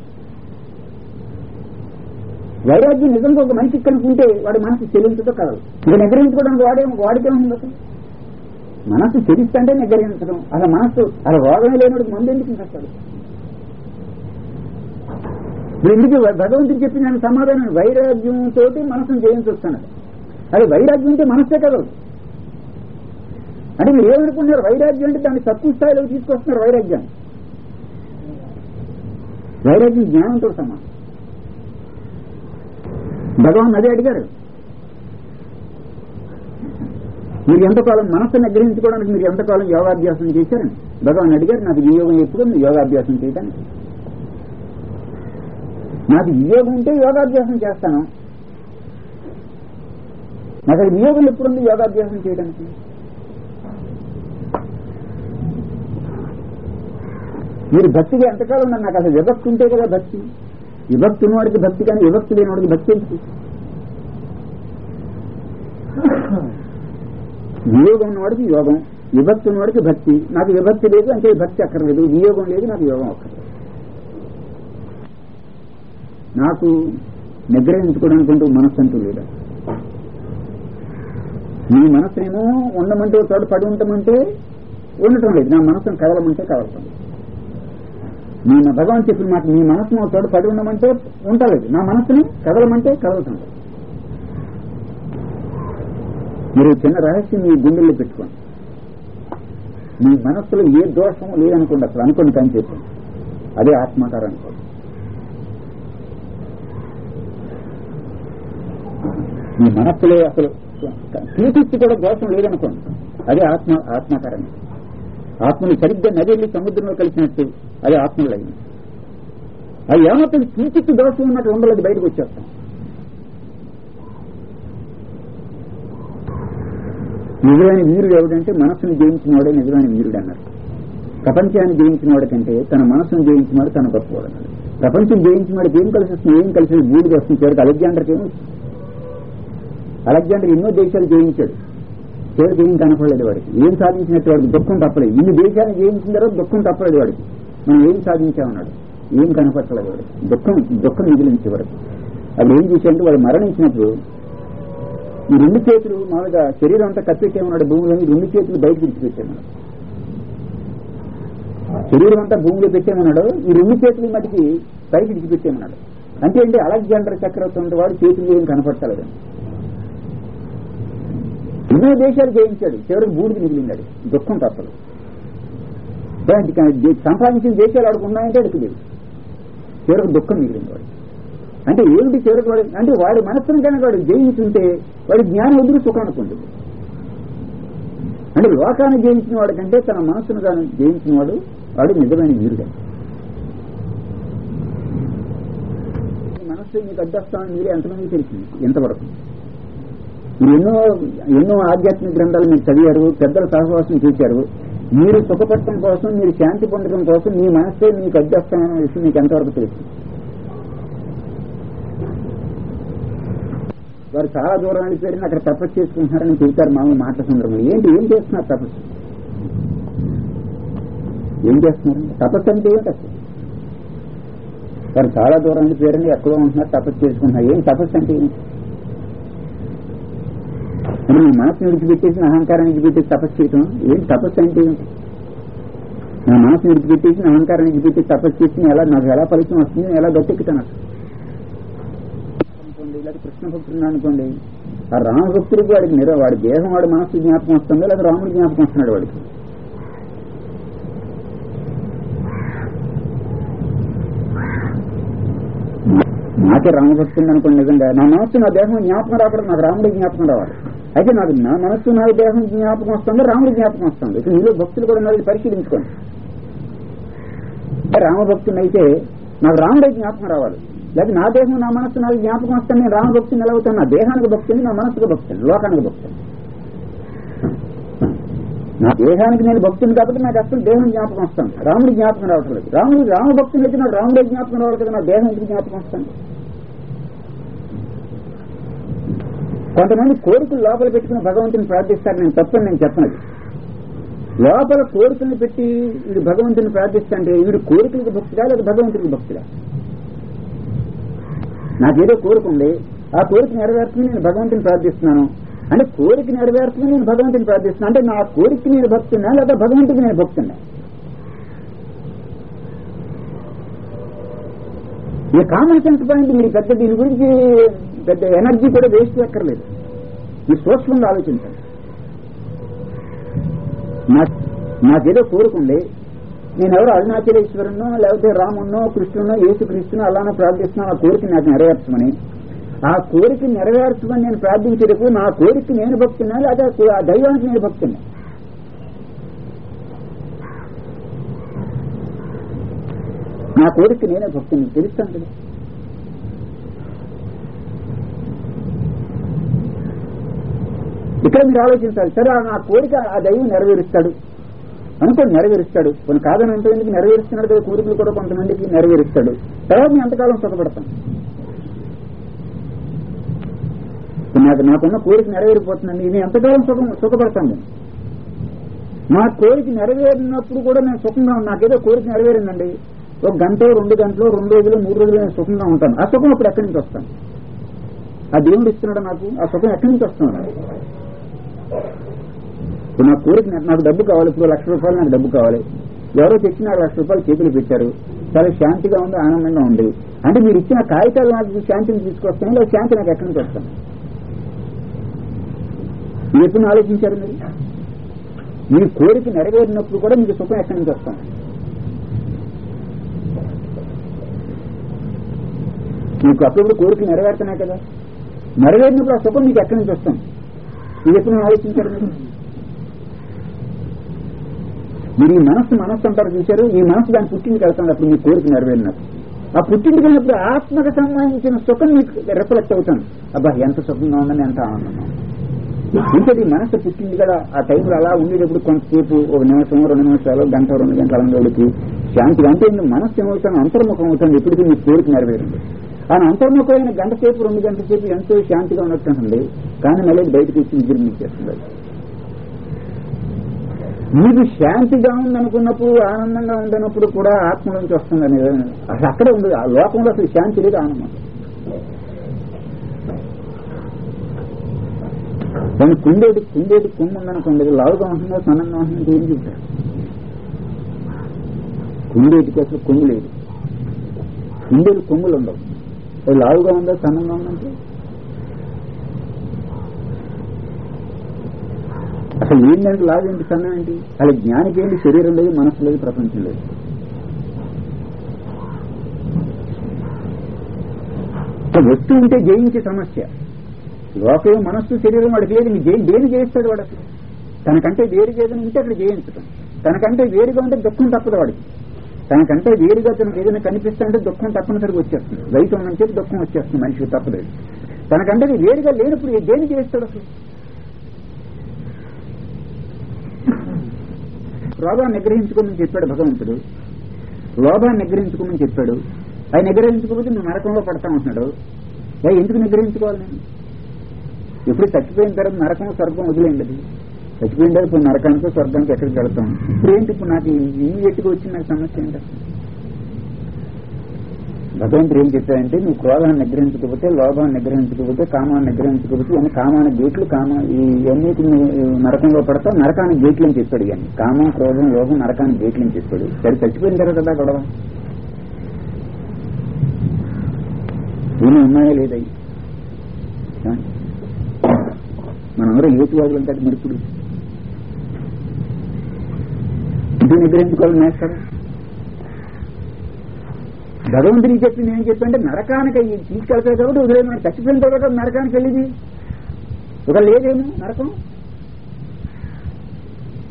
వైరాగ్యం నిజంగా ఒక మనిషికి కనుకుంటే వాడి మనసు చెల్లించదో కదలు ఇక నిగ్రహించుకోవడానికి వాడే వాడికేముంది అసలు మనసు చెల్లిస్తుంటే నిగ్రహించడం అలా మనసు అలా రోగమే లేనివాడికి మందు ఎందుకు కష్టాడు ఇప్పుడు ఎందుకు భగవంతుడు చెప్పిన దానికి సమాధానం వైరాగ్యంతో మనసును జయించొస్తున్నాడు అది వైరాగ్యం అంటే మనసే కదదు అంటే మీరు ఏమనుకుంటున్నారు వైరాగ్యం అంటే దాన్ని తక్కువ స్థాయిలో తీసుకొస్తున్నారు వైరాగ్యాన్ని వైరాగ్యం జ్ఞానంతో సమానం భగవాన్ అదే అడిగారు మీరు ఎంతకాలం మనస్సును నిగ్రహించుకోవడానికి మీరు ఎంతకాలం యోగాభ్యాసం చేశారని భగవాన్ అడిగారు నాకు వియోగం ఎప్పుడు ఉంది యోగాభ్యాసం చేయడానికి నాకు వియోగం ఉంటే యోగాభ్యాసం చేస్తాను నాకు అది వియోగం ఎప్పుడుంది యోగాభ్యాసం చేయడానికి మీరు భక్తిగా ఎంతకాలం ఉన్నారు నాకు అసలు విభక్తి ఉంటే కదా భక్తి విభక్తి ఉన్నవాడికి భక్తి కానీ విభక్తి లేనివాడికి భక్తి ఎందుకు వియోగం ఉన్నవాడికి యోగం విభక్తి ఉన్నవాడికి భక్తి నాకు విభక్తి లేదు అంటే భక్తి అక్కర్లేదు వియోగం లేదు నాకు యోగం అక్కర్లేదు నాకు నిగ్రహించుకోవడానికి అంటూ మనస్సు అంటూ లేదా మీ మనసునేమో ఉండమంటే ఒక చోట పడి ఉండమంటే ఉండటం లేదు నా మనసును కదలమంటే కదలటం లేదు. మీ భగవాన్ చెప్పిన మాట మీ మనసును ఒక చోట పడి ఉండమంటే ఉండలేదు నా మనసుని కదలమంటే కదలటం లేదు మీరు చిన్న రహస్యం మీ గుండెల్లో పెట్టుకోండి మీ మనస్సులో ఏ దోషం లేదనుకోండి అసలు అనుకోండి కానీ చెప్పండి అదే ఆత్మాకారం అనుకోండి మీ మనస్సులో అసలు కీర్తిచ్చి కూడా దోషం లేదనుకోండి అదే ఆత్మ ఆత్మాకారం ఆత్మని సరిగ్గా నది వెళ్ళి సముద్రంలో కలిసినట్టు అదే ఆత్మలో అయింది అది ఏమవుతుంది కీర్తిచ్చి దోషం ఉన్నట్టు ఉండదు అది బయటకు వచ్చేస్తాం నిజమైన వీరుడు ఎవడంటే మనస్సును జయించిన వాడే నిజమైన వీరుడు అన్నారు ప్రపంచాన్ని జయించిన వాడి కంటే తన మనస్సును జయించిన వాడు తన గొప్పవాడు అన్నాడు ప్రపంచం జయించిన వాడికి ఏం కలిసి వస్తుంది ఏం కలిసి వస్తుంది? బూడిద వస్తుంది చివరికి అలెగ్జాండర్కి ఏమో అలెగ్జాండర్ ఎన్నో దేశాలు జయించాడు చివరికి ఏం కనపడలేదు వాడికి ఏం సాధించినట్టు వాడికి దుఃఖం తప్పలేదు ఇన్ని దేశాలను జయించిన తర్వాత దుఃఖం తప్పలేదు వాడికి మనం ఏం సాధించామన్నాడు ఏం కనపట్టలేదు వాడికి దుఃఖం దుఃఖం మిగిలించే వరకు అప్పుడు ఏం చేశాడంటే వాడు మరణించినప్పుడు ఈ రెండు చేతులు మామూలుగా శరీరం అంతా కప్పెట్టేమన్నాడు భూమిలో ఈ రెండు చేతులు బయటకు విడిచిపెట్టామన్నాడు శరీరం అంతా భూమిలో పెట్టేమన్నాడు ఈ రెండు చేతులు మటుకి పైకి విడిచిపెట్టేమన్నాడు అంటే ఏంటి అలెగ్జాండర్ చక్రవర్తి ఉంటే వాడు చేతులు ఏం కనపడతలేదు ఎన్నో దేశాలు జయించాడు చివరికి బూడిది మిగిలిందాడు దుఃఖం తప్పదు దానికి కానీ దే- సంపాదించిన దేశాలు వాడికి ఉన్నాయంటే అడిగి లేవు చివరికి దుఃఖం మిగిలింది వాడు అంటే ఏమిటి చివరికి వాడు అంటే వాడి మనస్సును కనుక వాడు జయించుంటే వాడి జ్ఞానం ఎదురు సుఖాన్ని పొందుతుంది అంటే లోకాన్ని జయించిన వాడి కంటే తన మనస్సును కానీ జయించిన వాడు వాడు నిజమైన వీరుడు ఈ మనస్సు మీకు అడ్డొస్తామని మీరే ఎంతమంది తెలిసింది ఎంతవరకు మీరు ఎన్నో ఎన్నో ఆధ్యాత్మిక గ్రంథాలు మీరు చదివారు పెద్దల సహవాసం చేశారు మీరు సుఖపడటం కోసం మీరు శాంతి పొందడం కోసం మీ మనస్సే మీకు అడ్డొస్తామనే విషయం మీకు ఎంతవరకు తెలుసు వారు చాలా దూరం వెళ్ళిపోయారని అక్కడ తపస్సు చేసుకుంటున్నారని చెబుతారు మామూలు మాటల సందర్భంలో ఏంటి ఏం చేస్తున్నారు తపస్సు ఏం చేస్తున్నారు తపస్సు అంటే ఏంటి అసలు వారు చాలా దూరం వెళ్ళిపోయారని ఎక్కడో ఉంటున్నారు తపస్సు చేసుకుంటున్నారు ఏం తపస్సు అంటే ఏంటి అంటే మీ మనసును విడిచిపెట్టేసి నా అహంకారాన్ని విడిచిపెట్టేసి తపస్సు చేయటం ఏంటి తపస్సు అంటే ఏంటి నా మనసును విడిచిపెట్టేసి నా అహంకారాన్ని విడిచిపెట్టేసి తపస్సు చేసి ఎలా నాకు ఎలా ఫలితం వస్తుంది నేను ఎలా గట్టెక్కుతాను అసలు అనుకోండి లేదా కృష్ణ భక్తుడు అనుకోండి ఆ రామభక్తుడికి వాడికి నిర వాడి దేహం వాడి మనసు జ్ఞాపకం వస్తుందో లేదా రాముడి జ్ఞాపకం వస్తున్నాడు వాడికి నాకే రామభక్తుడు అనుకోండి నిజంగా నా మనస్సు నా దేహం జ్ఞాపకం రాకూడదు నాకు రాముడి జ్ఞాపకం రావాలి అయితే నాకు నా మనస్సు నా దేహం జ్ఞాపకం వస్తుందో రాముడి జ్ఞాపకం వస్తుంది ఇక నీలో భక్తులు కూడా ఉన్నది పరిశీలించుకోండి రామభక్తుని అయితే నాకు రాముడి జ్ఞాపకం రావాలి లేదా నా దేహం నా మనస్సు నాకు జ్ఞాపకం వస్తాను నేను రామభక్తిని నిలవుతాను నా దేహానికి భక్తిని నా మనస్సుకు భక్తిని లోకానికి భక్తిని నా దేహానికి నేను భక్తుని కాబట్టి నాకు అసలు దేహం జ్ఞాపకం వస్తాను రాముడి జ్ఞాపకం రావటం లేదు రాముడు రామభక్తుని అయితే నాకు రాముడే జ్ఞాపకం రావాలి కదా నా దేహం ఎందుకు జ్ఞాపకం వస్తాను కొంతమంది కోరికలు లోపల పెట్టుకుని భగవంతుని ప్రార్థిస్తారు నేను తప్పని నేను చెప్పనది లోపల కోరికలను పెట్టి వీడు భగవంతుని ప్రార్థిస్తాంటే వీడు కోరికలకు భక్తుడా లేదా భగవంతుడికి భక్తుడా నాకేదో కోరిక ఉంది ఆ కోరిక నెరవేర్చుకుని నేను భగవంతుని ప్రార్థిస్తున్నాను అంటే కోరిక నెరవేర్చుకుని నేను భగవంతుని ప్రార్థిస్తున్నాను అంటే నా కోరిక నేను భక్తున్నా లేదా భగవంతుడికి నేను భక్తున్నా ఈ కామన్ సెన్స్ పాయింట్ మీరు పెద్ద దీని గురించి పెద్ద ఎనర్జీ కూడా వేస్ట్ ఎక్కర్లేదు మీరు సూక్ష్మంగా ఆలోచించండి నా నాకేదో కోరుకుంది నేను ఎవరో అరుణాచలేశ్వరునో లేకపోతే రామున్నో కృష్ణునో యేసు కృష్ణునో అలానో ప్రార్థిస్తున్నాను ఆ కోరిక నాకు నెరవేర్చమని ఆ కోరిక నెరవేర్చమని నేను ప్రార్థించేటప్పుడు నా కోరిక నేను భక్తున్నా లేదా ఆ దైవానికి నేను భక్తున్నా నా కోరిక నేనే భక్తుని తెలుస్తాను కదా ఇక్కడ మీరు ఆలోచించాలి సరే ఆ- నా కోరిక ఆ దైవం నెరవేరుస్తాడు అనుకోండి నెరవేరుస్తాడు కొన్ని కాదని అంటే ఎందుకు నెరవేరుస్తున్నాడు కదా కోరికలు కూడా కొంతమందికి నెరవేరుస్తాడు తర్వాత నేను ఎంతకాలం సుఖపడతాను ఇప్పుడు నాకు నాకున్న కోరిక నెరవేరిపోతుందండి నేను ఎంతకాలం సుఖం సుఖపడతాను నేను నా కోరిక నెరవేరినప్పుడు కూడా నేను సుఖంగా ఉన్నాను నాకేదో కోరిక నెరవేరిందండి ఒక గంట రెండు గంటలు రెండు రోజులు మూడు రోజులు నేను సుఖంగా ఉంటాను ఆ సుఖం అప్పుడు ఎక్కడి నుంచి వస్తాను ఆ దేవుడు ఇస్తున్నాడు నాకు ఆ సుఖం ఎక్కడి నుంచి వస్తున్నాడు ఇప్పుడు నా కోరిక నాకు- నాకు డబ్బు కావాలి ఇప్పుడు లక్ష రూపాయలు నాకు డబ్బు కావాలి ఎవరో తెచ్చి నాకు లక్ష రూపాయలు చేతులు పెట్టారు చాలా శాంతిగా ఉంది ఆనందంగా ఉంది అంటే మీరు ఇచ్చిన కాగితాలు నాకు శాంతిని తీసుకొస్తాను లేదా శాంతి నాకు ఎక్కడి నుంచి వస్తాను మీరు ఎప్పుడు ఆలోచించారు మీరు మీ కోరిక నెరవేరినప్పుడు కూడా మీకు సుఖం ఎక్కడి నుంచి వస్తాను మీకు అప్పుడప్పుడు కోరికలు నెరవేరుతున్నాయి కదా నెరవేరినప్పుడు ఆ సుఖం మీకు ఎక్కడి నుంచి వస్తాం ఇది ఎప్పుడు ఆలోచించారు మీరు మీరు ఈ మనస్సు మనస్సు అంటారు చూశారు ఈ మనస్సు దాని పుట్టింటికి వెళ్తుంది అప్పుడు మీ కోరిక నెరవేరినప్పుడు ఆ పుట్టింటికి వెళ్ళినప్పుడు ఆత్మకు సంబంధించిన సుఖం మీకు రిఫ్లెక్ట్ అవుతుంది అబ్బా ఎంత సుఖంగా ఉందని ఎంత ఆనందంగా ఉంది ఇంకది మనసు పుట్టింది కదా ఆ టైంలో అలా ఉండేటప్పుడు కొంతసేపు ఒక నిమిషం రెండు నిమిషాలు గంట రెండు గంటల గడికి శాంతిగా అంటే ఇంక మనస్సు ఏమవుతాను అంతర్ముఖం అవుతుంది ఎప్పటికీ మీ కోరిక నెరవేరింది ఆ అంతర్ముఖమైన గంట సేపు రెండు గంటల సేపు ఎంతో శాంతిగా ఉన్నట్టుంటుంది కానీ మళ్ళీ బయటకు వచ్చి విజృంభించేస్తుంది అది. మీకు శాంతిగా ఉందనుకున్నప్పుడు ఆనందంగా ఉందన్నప్పుడు కూడా ఆత్మ నుంచి వస్తుంది అనేది అసలు అక్కడే ఉండదు ఆ లోకంలో అసలు శాంతి లేదు ఆనందం దాన్ని కుండేటి కుండేటి కుండు ఉందనుకోండి అది లావుగా ఉంటుందో సన్నంగా ఉంటుందో ఏం చెప్తారు కుండేటికి అసలు కొంగు లేదు కుండేలు కొంగులు ఉండవు అది లావుగా ఉందో సన్నంగా ఉందంటే అసలు ఏంటంటే లావు ఏంటి సన్నం ఏంటి అసలు జ్ఞానికి ఏంటి శరీరం లేదు మనసు లేదు ప్రపంచం లేదు ఒక వస్తువు ఉంటే జయించే సమస్య లోకం మనస్సు శరీరం వాడికి లేదు నీ జయి- దేని జయిస్తాడు వాడు అసలు తనకంటే వేరుగా ఏదైనా ఉంటే అక్కడ జయించటం తనకంటే వేరుగా ఉంటే దుఃఖం తప్పదు వాడికి తనకంటే వేరుగా తనకు ఏదైనా కనిపిస్తా అంటే దుఃఖం తప్పనిసరిగా వచ్చేస్తుంది రైతు ఉన్నంటే దుఃఖం వచ్చేస్తుంది మనిషికి తప్పలేదు తనకంటే అది వేరుగా లేనప్పుడు ఏ- దేని చేస్తాడు అసలు లోభాన్ని నిగ్రహించుకోమని చెప్పాడు భగవంతుడు లోభాన్ని నిగ్రహించుకోమని చెప్పాడు అది నిగ్రహించుకోకపోతే నువ్వు నరకంలో పడతా ఉంటున్నాడు ఏ ఎందుకు నిగ్రహించుకోవాలి నేను ఎప్పుడు చచ్చిపోయిన తర్వాత నరకం స్వర్గం వదిలేండి అది చచ్చిపోయిన తర్వాత ఇప్పుడు నరకానికి స్వర్గానికి ఎక్కడికి వెళ్తాం ఇప్పుడు ఏంటి ఇప్పుడు నాకు ఇమీడియట్ గా వచ్చిన నాకు సమస్య ఏంటి అసలు? భగవంతుడు ఏం చెప్పాడంటే నువ్వు క్రోధాన్ని నిగ్రహించకపోతే లోభాన్ని నిగ్రహించకపోతే కామాన్ని నిగ్రహించకపోతే ఇవన్నీ కామానికి గేట్లు కామ ఇవన్నీ నువ్వు నరకంలో పడతావు నరకానికి గేట్లు అని చెప్పాడు ఇవన్నీ కామం క్రోధం లోభం నరకానికి గేట్లు అని చెప్పాడు సరే చచ్చిపోయిన తర్వాత కదా గొడవ ఏమీ ఉన్నాయో లేదయ్యి మనందరూ హేతువాదులు అంటే మరి ఇప్పుడు ఇది నిగ్రహించుకోవాలని నేస్తాడు భగవంతుడికి చెప్పింది ఏం చెప్పంటే నరకానికి అయ్యి తీసుకెళ్తాడు కాబట్టి వదిలేదు చచ్చిపోయిన తర్వాత నరకానికి వెళ్ళింది ఒక లేదేమో నరకం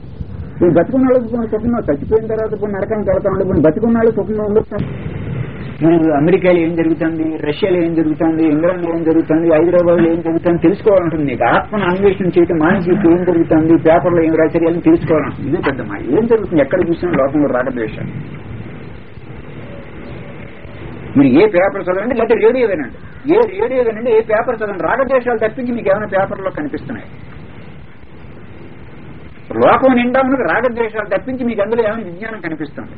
నువ్వు బతుకున్నాళ్ళు సుఖంగా చచ్చిపోయిన తర్వాత ఇప్పుడు నరకానికి వెళ్తా ఉండే ఇప్పుడు బతుకున్నాళ్ళు సుఖంగా ఉండొచ్చు మీరు అమెరికాలో ఏం జరుగుతుంది రష్యాలో ఏం జరుగుతుంది ఇంగ్లాండ్ ఏం జరుగుతుంది హైదరాబాద్ లో ఏం జరుగుతుంది తెలుసుకోవాలంటుంది మీకు ఆత్మను అన్వేషణ చేయటం మానసిక ఏం జరుగుతుంది పేపర్లో ఏం రాశారు అని తెలుసుకోవాలంటుంది ఇదే పెద్ద మా ఏం జరుగుతుంది ఎక్కడ చూసినా లోకంలో రాగద్వేషాలు మీరు ఏ పేపర్ చదవండి లేకపోతే రేడియో వినండి ఏ రేడియో వినండి ఏ పేపర్ చదవండి రాగద్వేషాలు తప్పించి మీకు ఏమైనా పేపర్లో కనిపిస్తున్నాయి లోకం నిండా ఉన్నది రాగద్వేషాలు తప్పించి మీకు అందులో ఏమైనా విజ్ఞానం కనిపిస్తుంది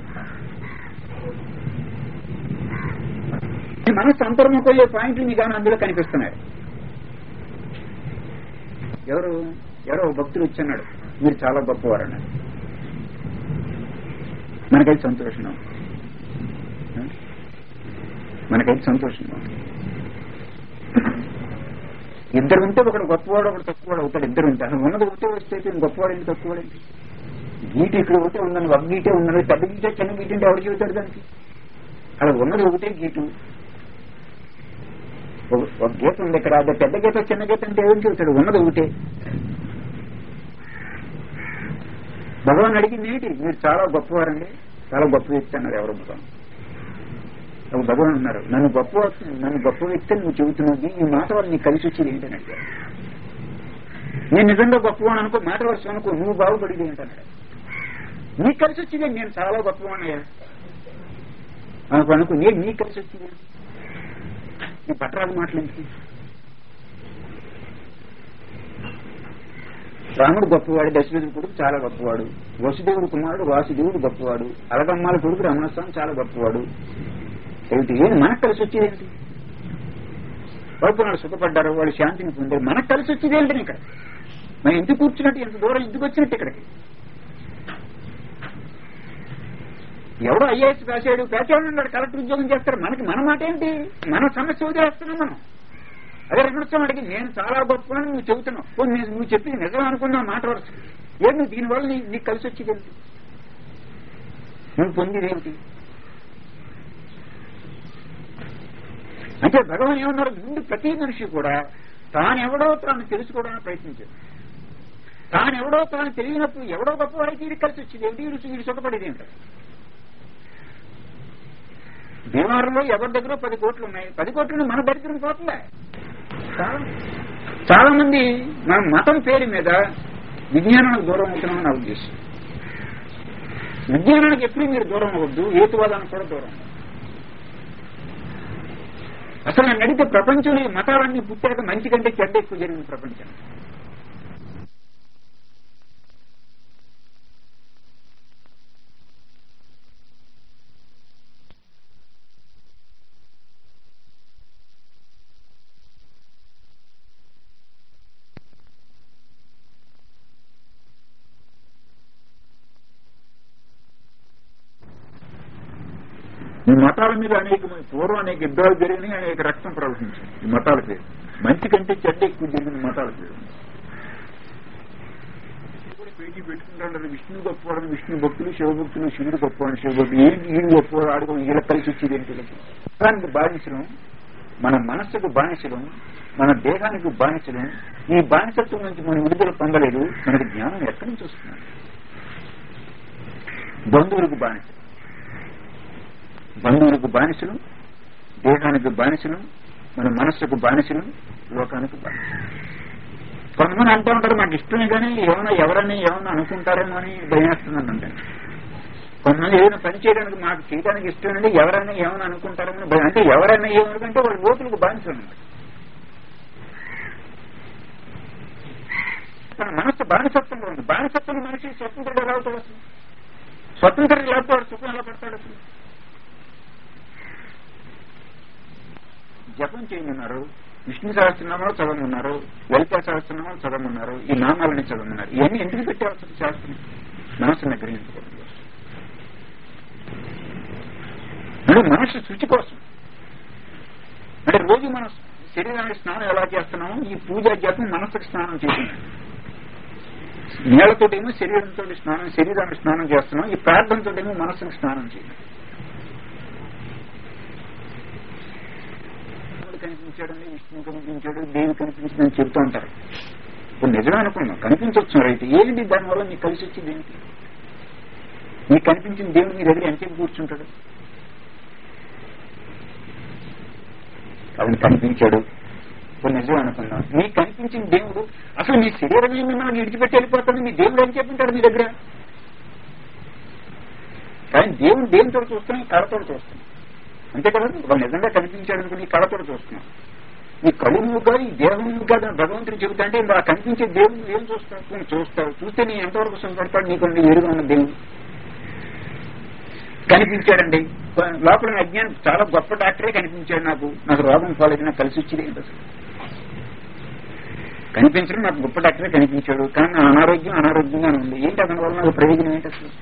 మీ మనసు అంతర్ముఖయ్యే పాయింట్లు మీకు ఏమైనా అందులో కనిపిస్తున్నాయి ఎవరు ఎవరో ఒక భక్తుడు వచ్చన్నాడు మీరు చాలా గొప్పవారు అన్నాడు మనకైతే సంతోషం మనకైతే సంతోషంగా ఉంది ఇద్దరు ఉంటే ఒకడు గొప్పవాడు ఒకడు తక్కువవాడు అవుతాడు ఇద్దరు ఉంటే అసలు ఉన్నది ఒకటే వస్తే అయితే గొప్పవాడు ఏంటి తక్కువవాడు ఏంటి గీట ఇక్కడ ఒకటే ఉందని ఒక గీటే ఉందని పెద్ద గీటే చిన్న గీట అంటే ఎవరు చెబుతాడు దానికి అలా ఉన్నది ఒకటే గీటు ఒక- ఒక గీత ఉంది ఇక్కడ అదే పెద్ద గీత చిన్న గీత అంటే ఎవరు చెబుతాడు ఉన్నది ఒకటే భగవాన్ అడిగింది ఏంటి మీరు చాలా గొప్పవారండి చాలా గొప్ప వ్యక్తి అన్నారు ఎవరు భగవాన్ ఒక భగవాన్ అన్నారు నన్ను గొప్ప నన్ను గొప్ప వ్యక్తి నువ్వు చెబుతున్నది ఈ మాట వల్ల నీకు కలిసి వచ్చేది ఏంటని అడిగారు నేను నిజంగా గొప్పవాడు అనుకో మాట వరుస అనుకో నువ్వు బాగుపడేది ఏంటన్నాడు నీకు కలిసి వచ్చింది నేను చాలా గొప్పవాణయ్యా అనుకో అనుకో నేను నీకు కలిసి వచ్చింది నీ పట్టరాదు మాటలేంటి రాముడు గొప్పవాడు దశరథుడు కొడుకు చాలా గొప్పవాడు వసుదేవుడు కుమారుడు వాసుదేవుడు గొప్పవాడు అలగమ్మాల కొడుకు రమణస్వామి చాలా గొప్పవాడు ఏమిటి ఏది మనకు కలిసి వచ్చేది ఏంటి వాళ్ళు సుఖపడ్డారు వాళ్ళు శాంతిని పొందారు మనకు కలిసి వచ్చేది ఏంటి ఇక్కడ మనం ఇంటికి కూర్చున్నట్టు ఎంత దూరం ఇంటికి వచ్చినట్టు ఇక్కడికి ఎవడో ఐఏఎస్ రాశాడు పేచాడు ఉన్నాడు కలెక్టర్ ఉద్యోగం చేస్తారు మనకి మన మాట ఏంటి మన సమస్య వదిలేస్తున్నాం మనం అదే రమణస్వామి అడిగి నేను చాలా గొప్ప అని నువ్వు చెబుతున్నావు ఓ, నేను నువ్వు చెప్పింది నిజం అనుకున్నా మాట వరుస ఏంటి దీనివల్ల నీ- నీకు కలిసి వచ్చేది ఏంటి నువ్వు పొందేది ఏమిటి అంటే భగవాన్ ఏమన్నారు ముందు ప్రతి మనిషి కూడా తానెవడో తాను తెలుసుకోవడానికి ప్రయత్నించాడు తానెవడో తాను తెలియనప్పుడు ఎవడో గొప్పవాడికి ఇది కలిసి వచ్చింది ఏమిటి వీడు వీడు సుఖపడేది ఏమిటి బీమారులో ఎవరి దగ్గర పది కోట్లు ఉన్నాయి పది కోట్లు మన దరిద్రం పోతుందా చాలా చాలా మంది మన మతం పేరు మీద విజ్ఞానానికి దూరం అవుతున్నామని నా ఉద్దేశం విజ్ఞానానికి ఎప్పుడు మీరు దూరం అవ్వద్దు హేతువాదానికి కూడా దూరం అవ్వద్దు. అసలు నన్ను అడిగితే ప్రపంచంలో ఈ మతాలన్నీ పుట్టాక మంచి కంటే చెడ్డ ఎక్కువ జరిగింది ప్రపంచం ఈ మతాల మీద అనేక పూర్వం అనేక యుద్ధాలు జరిగినాయి అనేక రక్తం ప్రవహించింది ఈ మతాల పేరు మంచి కంటే చెడ్డ ఎక్కువ జరిగింది మతాల పేరు కూడా పేటీ పెట్టుకుంటాడు విష్ణు గొప్పవాడు విష్ణు భక్తులు శివభక్తులు శివుడు గొప్పవాడు శివభక్తులు ఏంటి ఈయన గొప్పవాడు ఆడుకో వీళ్ళ కలిసి వచ్చేది ఏంటి వీళ్ళకి? దానికి బానిసలం మన మనస్సుకు బానిసలం మన దేహానికి బానిసలం ఈ బానిసత్వం నుంచి మనం విడుదల పొందలేదు మనకి జ్ఞానం ఎక్కడి నుంచి వస్తుంది బంధువులకు బానిస బంధువులకు బానిసలు దేహానికి బానిసలు మన మనస్సుకు బానిసలు లోకానికి బానిసలు కొంతమంది అంటూ ఉంటారు మాకు ఇష్టమే కానీ ఏమైనా ఎవరని ఏమైనా అనుకుంటారేమో అని భయమేస్తుందని అంటారు కొంతమంది ఏదైనా పని చేయడానికి మాకు చేయడానికి ఇష్టం అండి ఎవరైనా ఏమైనా అనుకుంటారేమో అని భయం అంటే ఎవరైనా ఏమనుకుంటే వాళ్ళ ఓపులకు బానిసలు అన్నమాట తన మనస్సు బానిసత్వంలో ఉంది బానిసత్వం మనిషి స్వతంత్రుడు ఎలా అవుతాడు అసలు స్వతంత్రుడు లేకపోతే సుఖం ఎలా పడతాడు అసలు జపం చేయమన్నారు విష్ణు సహస్రనామాలు చదవమన్నారు లలిత సహస్రనామాలు చదవమన్నారు ఈ నామాలని చదవమన్నారు ఇవన్నీ ఎందుకు పెట్టారు అసలు శాస్త్రం మనసుని గ్రహించుకోవడం కోసం అంటే మనసు శుచి కోసం అంటే రోజు మన శరీరానికి స్నానం ఎలా చేస్తున్నామో ఈ పూజ జపం మనసుకు స్నానం చేస్తున్నాం నీళ్లతోటేమో శరీరంతో స్నానం శరీరానికి స్నానం చేస్తున్నాం ఈ ప్రార్థనతోటేమో మనసుకు స్నానం చేయాలి రాముడు కనిపించాడని విష్ణువు కనిపించాడు దేవి కనిపించిందని చెబుతూ ఉంటారు ఇప్పుడు నిజమే అనుకున్నాం కనిపించవచ్చు అయితే ఏంటి దానివల్ల నీకు కలిసి వచ్చింది ఏంటి నీకు కనిపించిన దేవుడు మీ దగ్గర ఎంతసేపు కూర్చుంటాడు అతను కనిపించాడు ఇప్పుడు నిజం అనుకుందాం మీకు కనిపించిన దేవుడు అసలు మీ శరీరం మిమ్మల్ని విడిచిపెట్టి వెళ్ళిపోతుంది మీ దేవుడు ఏం చెప్పింటాడు మీ దగ్గర కానీ దేవుడు దేనితో చూస్తున్నాం కళతో చూస్తున్నాం అంతే కదా ఒక నిజంగా కనిపించాడు అనుకుని కళతో చూస్తున్నాం ఈ కళ్ళు నువ్వు కాదు ఈ దేహం నువ్వు కాదు అని భగవంతుడు చెబుతా అంటే ఆ కనిపించే దేవుడు ఏం చూస్తావు నువ్వు చూస్తావు చూస్తే నీ ఎంతవరకు సంపడతాడు నీకు ఎరుగా ఉన్న దేవుడు కనిపించాడండి లోపల నా అజ్ఞానం చాలా గొప్ప డాక్టరే కనిపించాడు నాకు నాకు రోగం ఫాలో నాకు కలిసి వచ్చేది ఏంటి అసలు కనిపించడం నాకు గొప్ప డాక్టరే కనిపించాడు కానీ నా అనారోగ్యం అనారోగ్యంగానే ఉంది ఏంటి అతని వల్ల నాకు ప్రయోజనం ఏంటి అసలు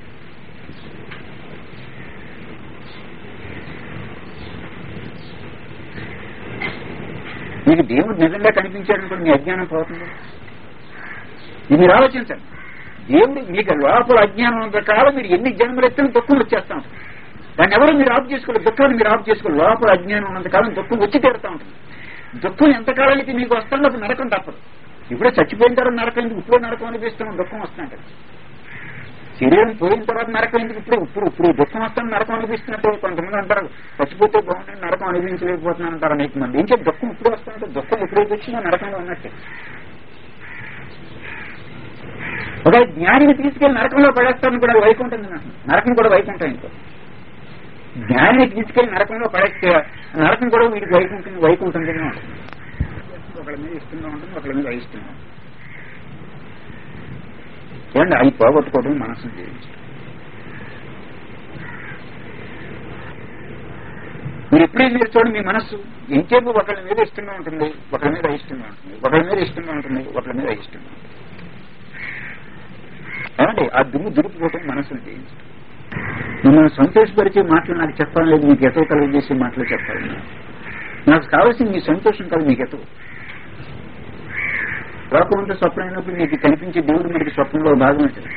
మీకు దేవుడు నిజంగా కనిపించాడు అనుకోండి మీ అజ్ఞానం పోతుంది ఇది మీరు ఆలోచించండి దేవుడు మీకు లోపల అజ్ఞానం ఉన్నంత కాలం మీరు ఎన్ని జన్మలు ఎత్తిన దుఃఖం వచ్చేస్తా ఉంటుంది దాన్ని ఎవరు మీరు ఆఫ్ చేసుకోవాలి దుఃఖాన్ని మీరు ఆఫ్ చేసుకోవాలి లోపల అజ్ఞానం ఉన్నంత కాలం దుఃఖం వచ్చి తీరుతా ఉంటుంది దుఃఖం ఎంతకాలానికి మీకు వస్తుందో అప్పుడు నరకం తప్పదు ఇప్పుడే చచ్చిపోయిన తర్వాత నరకం ఎందుకు ఇప్పుడే నరకం అనిపిస్తున్నాం దుఃఖం వస్తుందంటే శరీరం పోయిన తర్వాత నరకం ఎందుకు ఇప్పుడు ఇప్పుడు ఇప్పుడు దుఃఖం వస్తాను నరకం అనిపిస్తున్నట్టు కొంతమంది అంటారు చచ్చిపోతే బాగుంటుంది నరకం అనిపించలేకపోతున్నాను అంటారు అనేక మంది ఏం చెప్పి దుఃఖం ఇప్పుడు వస్తుందంటే దుఃఖం ఎప్పుడైతే వచ్చినా నరకంలో ఉన్నట్టే ఒక జ్ఞానిని తీసుకెళ్లి నరకంలో పడేస్తాను కూడా వైకుంఠం నరకం కూడా వైకుంఠం ఇంకో జ్ఞానిని తీసుకెళ్లి నరకంలో పడేస్తే నరకం కూడా వీడికి వైకుంఠం వైకుంఠంగానే ఉంటుంది ఒకళ్ళ మీద ఇష్టంగా ఉంటుంది ఒకళ్ళ మీద అయిష్టంగా ఉంటుంది ఏమండి అవి పోగొట్టుకోవడం మనసును జీవించడం మీరు ఎప్పుడైనా మీరు చూడండి మీ మనస్సు ఎంతసేపు ఒకళ్ళ మీద ఇష్టంగా ఉంటుంది ఒకళ్ళ మీద ఇష్టంగా ఉంటుంది ఒకళ్ళ మీద ఇష్టంగా ఉంటుంది ఒకళ్ళ మీద ఇష్టంగా ఉంటుంది ఏమండి ఆ దుమ్ము దురుపుకోవటం మనసును జయించడం మిమ్మల్ని సంతోషపరిచే మాటలు నాకు చెప్పాలి లేదు మీకు ఎతో కలుగజేసే మాటలు చెప్పాలి నాకు కావాల్సింది మీ సంతోషం కాదు మీకు ఎతో లోకమంతా స్వప్నం అయినప్పుడు మీకు కనిపించే దేవుడు మనకి స్వప్నంలో భాగం అవుతుంది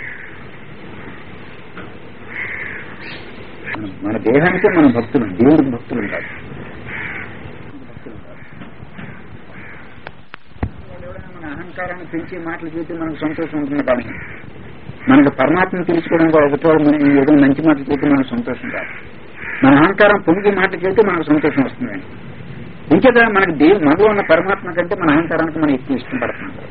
మన దేహానికే మనం భక్తులు దేవుడికి భక్తులు కాదు మన అహంకారాన్ని పెంచే మాటలు చెబితే మనకు సంతోషం ఉంటుంది కానీ మనకు పరమాత్మను తెలుసుకోవడం కూడా ఒకటో మనం ఏదో మంచి మాటలు చెబితే మనకు సంతోషం కాదు మన అహంకారం పొంగి మాటలు చెబితే మనకు సంతోషం వస్తుందండి ఇంకేదా మనకు దేవు మనలో ఉన్న పరమాత్మ కంటే మన అహంకారానికి మనం ఎక్కువ ఇష్టపడుతున్నాం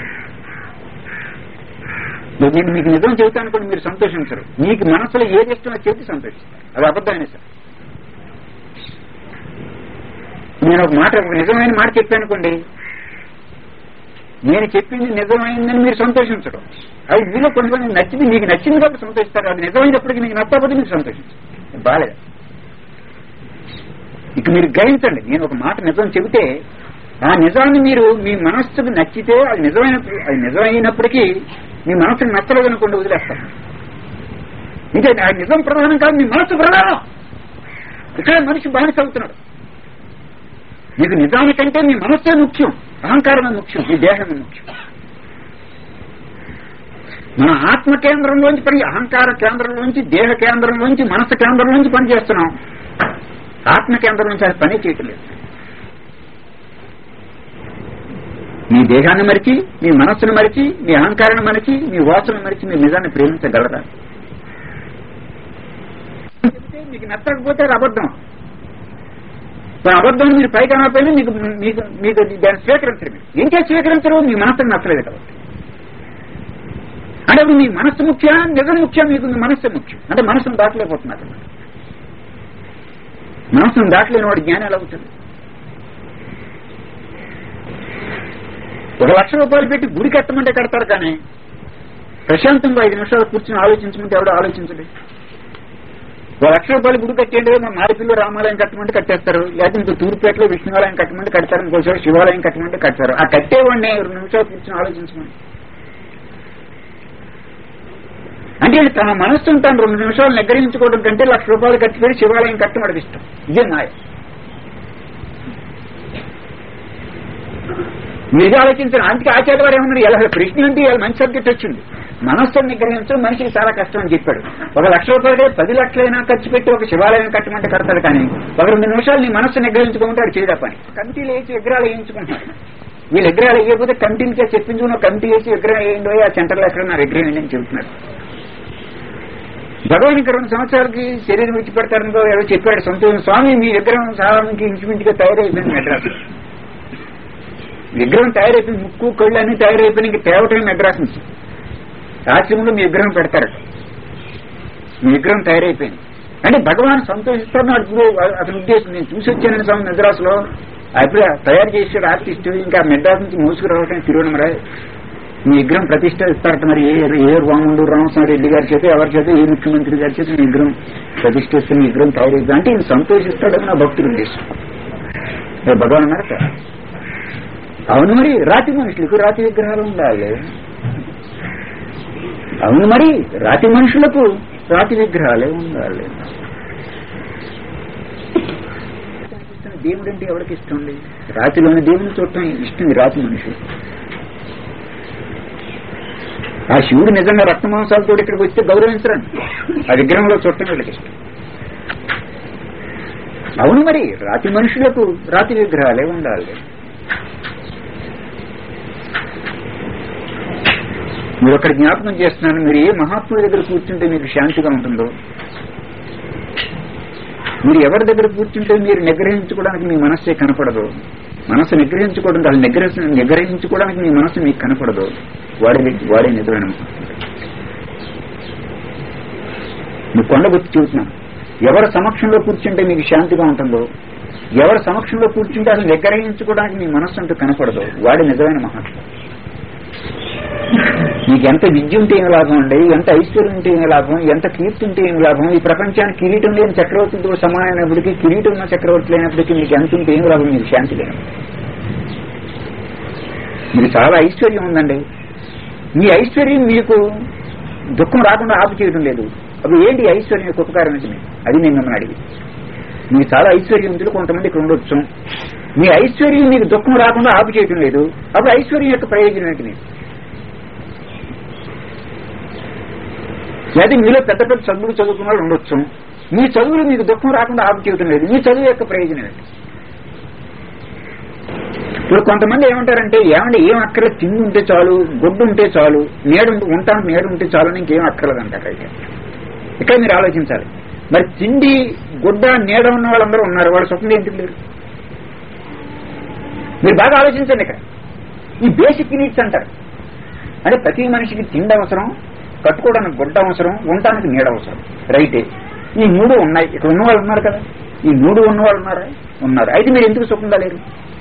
నేను మీకు నిజం చెబుతాను కూడా మీరు సంతోషించరు మీకు మనసులో ఏది ఇష్టమో చెబితే సంతోషిస్తారు అది అబద్ధమైన సార్ నేను ఒక మాట ఒక నిజమైన మాట చెప్పానుకోండి నేను చెప్పింది నిజమైందని మీరు సంతోషించరు అది మీలో కొంతమంది నచ్చింది మీకు నచ్చింది కాబట్టి సంతోషిస్తారు అది నిజమైనప్పటికీ మీకు నచ్చకపోతే మీకు సంతోషించారు బాలేదు ఇక మీరు గ్రహించండి నేను ఒక మాట నిజం చెబితే ఆ నిజాన్ని మీరు మీ మనస్సుకు నచ్చితే అది నిజమైన అది నిజమైనప్పటికీ మీ మనసుకు నచ్చలేదు అనుకోండి వదిలేస్తారు ఇంకా ఆ నిజం ప్రధానం కాదు మీ మనసు ప్రధానం ఇక్కడ మనిషి బానిస అవుతున్నాడు మీకు నిజానికంటే మీ మనస్సే ముఖ్యం అహంకారమే ముఖ్యం మీ దేహమే ముఖ్యం మన ఆత్మ కేంద్రంలోంచి పని అహంకార కేంద్రంలోంచి దేహ కేంద్రంలోంచి మనసు కేంద్రంలోంచి పనిచేస్తున్నాం ఆత్మ కేంద్రం నుంచి అది పని చేయట్లేదు మీ దేహాన్ని మరిచి మీ మనస్సును మరిచి మీ అహంకారాన్ని మరిచి మీ వాసన మరిచి మీ నిజాన్ని ప్రేమించగలరా మీకు నచ్చకపోతే అది అబద్ధం అబద్ధం మీరు పైకి అనకపోయినా మీకు మీకు మీకు దాన్ని స్వీకరించరు మీరు ఇంకే స్వీకరించరు మీ మనస్సుకు నచ్చలేదు కాబట్టి అంటే ఇప్పుడు మీ మనస్సు ముఖ్యం నిజం ముఖ్యం మీకు మీ మనస్సు ముఖ్యం అంటే మనస్సును దాటలేకపోతున్నారు మనసును దాటలేని వాడు జ్ఞానం ఎలా అవుతుంది ఒక లక్ష రూపాయలు పెట్టి గుడి కట్టమంటే కడతారు కానీ ప్రశాంతంగా ఐదు నిమిషాలు కూర్చొని ఆలోచించమంటే ఎవడో ఆలోచించండి ఒక లక్ష రూపాయలు గుడి కట్టేయండి మన మారిపిల్లి రామాలయం కట్టమంటే కట్టేస్తారు లేకపోతే ఇంకో తూర్పుపేటలో విష్ణువాలయం కట్టమంటే కడతారు ఇంకోసారి శివాలయం కట్టమంటే కడతారు ఆ కట్టేవాడిని రెండు నిమిషాలు కూర్చొని ఆలోచించమని అంటే తన మనస్సును తను రెండు నిమిషాలు నిగ్రహించుకోవడం కంటే లక్ష రూపాయలు కట్టిపెట్టి శివాలయం కట్టమడికి ఇష్టం ఇదే నాయ మీరు ఆలోచించారు అందుకే ఆచార్య వారు ఏమన్నారు ఎలా ప్రశ్న అంటే ఇలా మంచి సబ్జెక్ట్ వచ్చింది మనస్సును నిగ్రహించడం మనిషికి చాలా కష్టం అని చెప్పాడు ఒక లక్ష రూపాయలు పది లక్షలైనా ఖర్చు పెట్టి ఒక శివాలయం కట్టమంటే కడతాడు కానీ ఒక రెండు నిమిషాలు నీ మనస్సు నిగ్రహించుకుంటే అది చేయదా పని కమిటీలు వేసి విగ్రహాలు వేయించుకుంటున్నాడు వీళ్ళు విగ్రహాలు వేయకపోతే కమిటీలకే చెప్పించుకున్న కమిటీ వేసి విగ్రహం వేయండి ఆ సెంటర్లో ఎక్కడ నా విగ్రహం ఏంటి అని చెబుతున్నారు భగవాన్ ఇంకా రెండు సంవత్సరాలకి శరీరం విడిచి పెడతారనుకో ఎవరో చెప్పాడు సంతోషం స్వామి మీ విగ్రహం సాధారణకి ఇంచుమించుగా తయారైపోయింది మెడ్రాస్ విగ్రహం తయారైపోయింది ముక్కు కళ్ళు అన్ని తయారైపోయిన ఇంక తేవటమే మెడ్రాస్ నుంచి ఆశ్రమంలో మీ విగ్రహం పెడతారట మీ విగ్రహం తయారైపోయింది అంటే భగవాన్ సంతోషిస్తున్నాడు ఇప్పుడు అతని ఉద్దేశం నేను చూసి వచ్చానని స్వామి మెడ్రాస్ లో అప్పుడు తయారు చేసాడు ఆర్టిస్ట్ ఇంకా మెడ్రాస్ నుంచి మోసుకురావటం తిరువనమరాయ్ మీ విగ్రహం ప్రతిష్ట ఇస్తారట మరి ఏ ఏ రాముడు రామస్వామి రెడ్డి గారి చేత ఎవరి చేత ఏ ముఖ్యమంత్రి గారి చేత మీ విగ్రహం ప్రతిష్ఠిస్తే మీ విగ్రహం తయారైంది అంటే ఈయన సంతోషిస్తాడని నా భక్తుల ఉద్దేశం ఏ భగవాన్ అన్నారట అవును మరి రాతి మనుషులకు రాతి విగ్రహాలు ఉండాలి అవును మరి రాతి మనుషులకు రాతి విగ్రహాలే ఉండాలి దేవుడు అంటే ఎవరికి ఇష్టం లేదు రాతిలోని దేవుని చూడటం ఇష్టం ఈ రాతి మనుషులు ఆ శివుడు నిజంగా రక్త మాంసాలతో ఇక్కడికి వస్తే గౌరవించరండి ఆ విగ్రహంలో చూడటం వీళ్ళకి ఇష్టం అవును మరి రాతి మనుషులకు రాతి విగ్రహాలే ఉండాలి మీరు అక్కడ జ్ఞాపకం చేస్తున్నాను మీరు ఏ మహాత్ముడి దగ్గర కూర్చుంటే మీకు శాంతిగా ఉంటుందో మీరు ఎవరి దగ్గర కూర్చుంటే మీరు నిగ్రహించుకోవడానికి మీ మనస్సే కనపడదు మనస్సు నిగ్రహించుకోవడం దాన్ని నిగ్రహ నిగ్రహించుకోవడానికి మీ మనస్సు మీకు కనపడదు వాడే వాడే నిజమైన మహాత్ముడు మీ కొండ గుర్తు చూస్తున్నాను ఎవరి సమక్షంలో కూర్చుంటే మీకు శాంతిగా ఉంటుందో ఎవరి సమక్షంలో కూర్చుంటే అసలు నిగ్రహించుకోవడానికి మీ మనస్సు అంటూ కనపడదు వాడే నిజమైన మహాత్ముడు మీకు ఎంత విద్య ఉంటే ఏం లాభం అండి ఎంత ఐశ్వర్యం ఉంటే ఏం లాభం ఎంత కీర్తి ఉంటే ఏం లాభం ఈ ప్రపంచానికి కిరీటం లేని చక్రవర్తితో సమానమైనప్పటికీ కిరీటం ఉన్న చక్రవర్తి లేనప్పటికీ మీకు ఎంత ఉంటే ఏం లాభం మీకు శాంతి లేదు మీకు చాలా ఐశ్వర్యం ఉందండి మీ ఐశ్వర్యం మీకు దుఃఖం రాకుండా ఆపు చేయడం లేదు అప్పుడు ఏంటి ఈ ఐశ్వర్యం యొక్క ఉపకారం ఏంటి మీకు అది నేను మిమ్మల్ని అడిగి మీకు చాలా ఐశ్వర్యవంతులు కొంతమంది ఇక్కడ ఉండొచ్చు మీ ఐశ్వర్యం మీకు దుఃఖం రాకుండా ఆపు చేయడం లేదు అప్పుడు ఐశ్వర్యం యొక్క ప్రయోజనం ఏంటి మీకు లేదా మీలో పెద్ద పెద్ద చదువులు చదువుకున్న వాళ్ళు ఉండొచ్చు మీ చదువులు మీకు దుఃఖం రాకుండా ఆపు చేయటం లేదు మీ చదువు యొక్క ప్రయోజనం ఏంటి ఇప్పుడు కొంతమంది ఏమంటారంటే ఏమంటే ఏం అక్కర్లే తిండి ఉంటే చాలు గొడ్డు ఉంటే చాలు నేడు ఉంటానికి నేడు ఉంటే చాలు అని ఇంకేం అక్కర్లేదు అంటారు అయితే ఇక్కడ మీరు ఆలోచించాలి మరి తిండి గుడ్డ నీడ ఉన్న వాళ్ళందరూ ఉన్నారు వాళ్ళ స్వప్నం ఎందుకు లేరు మీరు బాగా ఆలోచించండి ఇక్కడ ఈ బేసిక్ నీడ్స్ అంటారు అంటే ప్రతి మనిషికి తిండి అవసరం కట్టుకోవడానికి గుడ్డ అవసరం ఉండటానికి నీడ అవసరం రైటే ఈ మూడు ఉన్నాయి ఇక్కడ ఉన్న వాళ్ళు ఉన్నారు కదా ఈ మూడు ఉన్న వాళ్ళు ఉన్నారా ఉన్నారు అయితే మీరు ఎందుకు సుఖంగా లేరు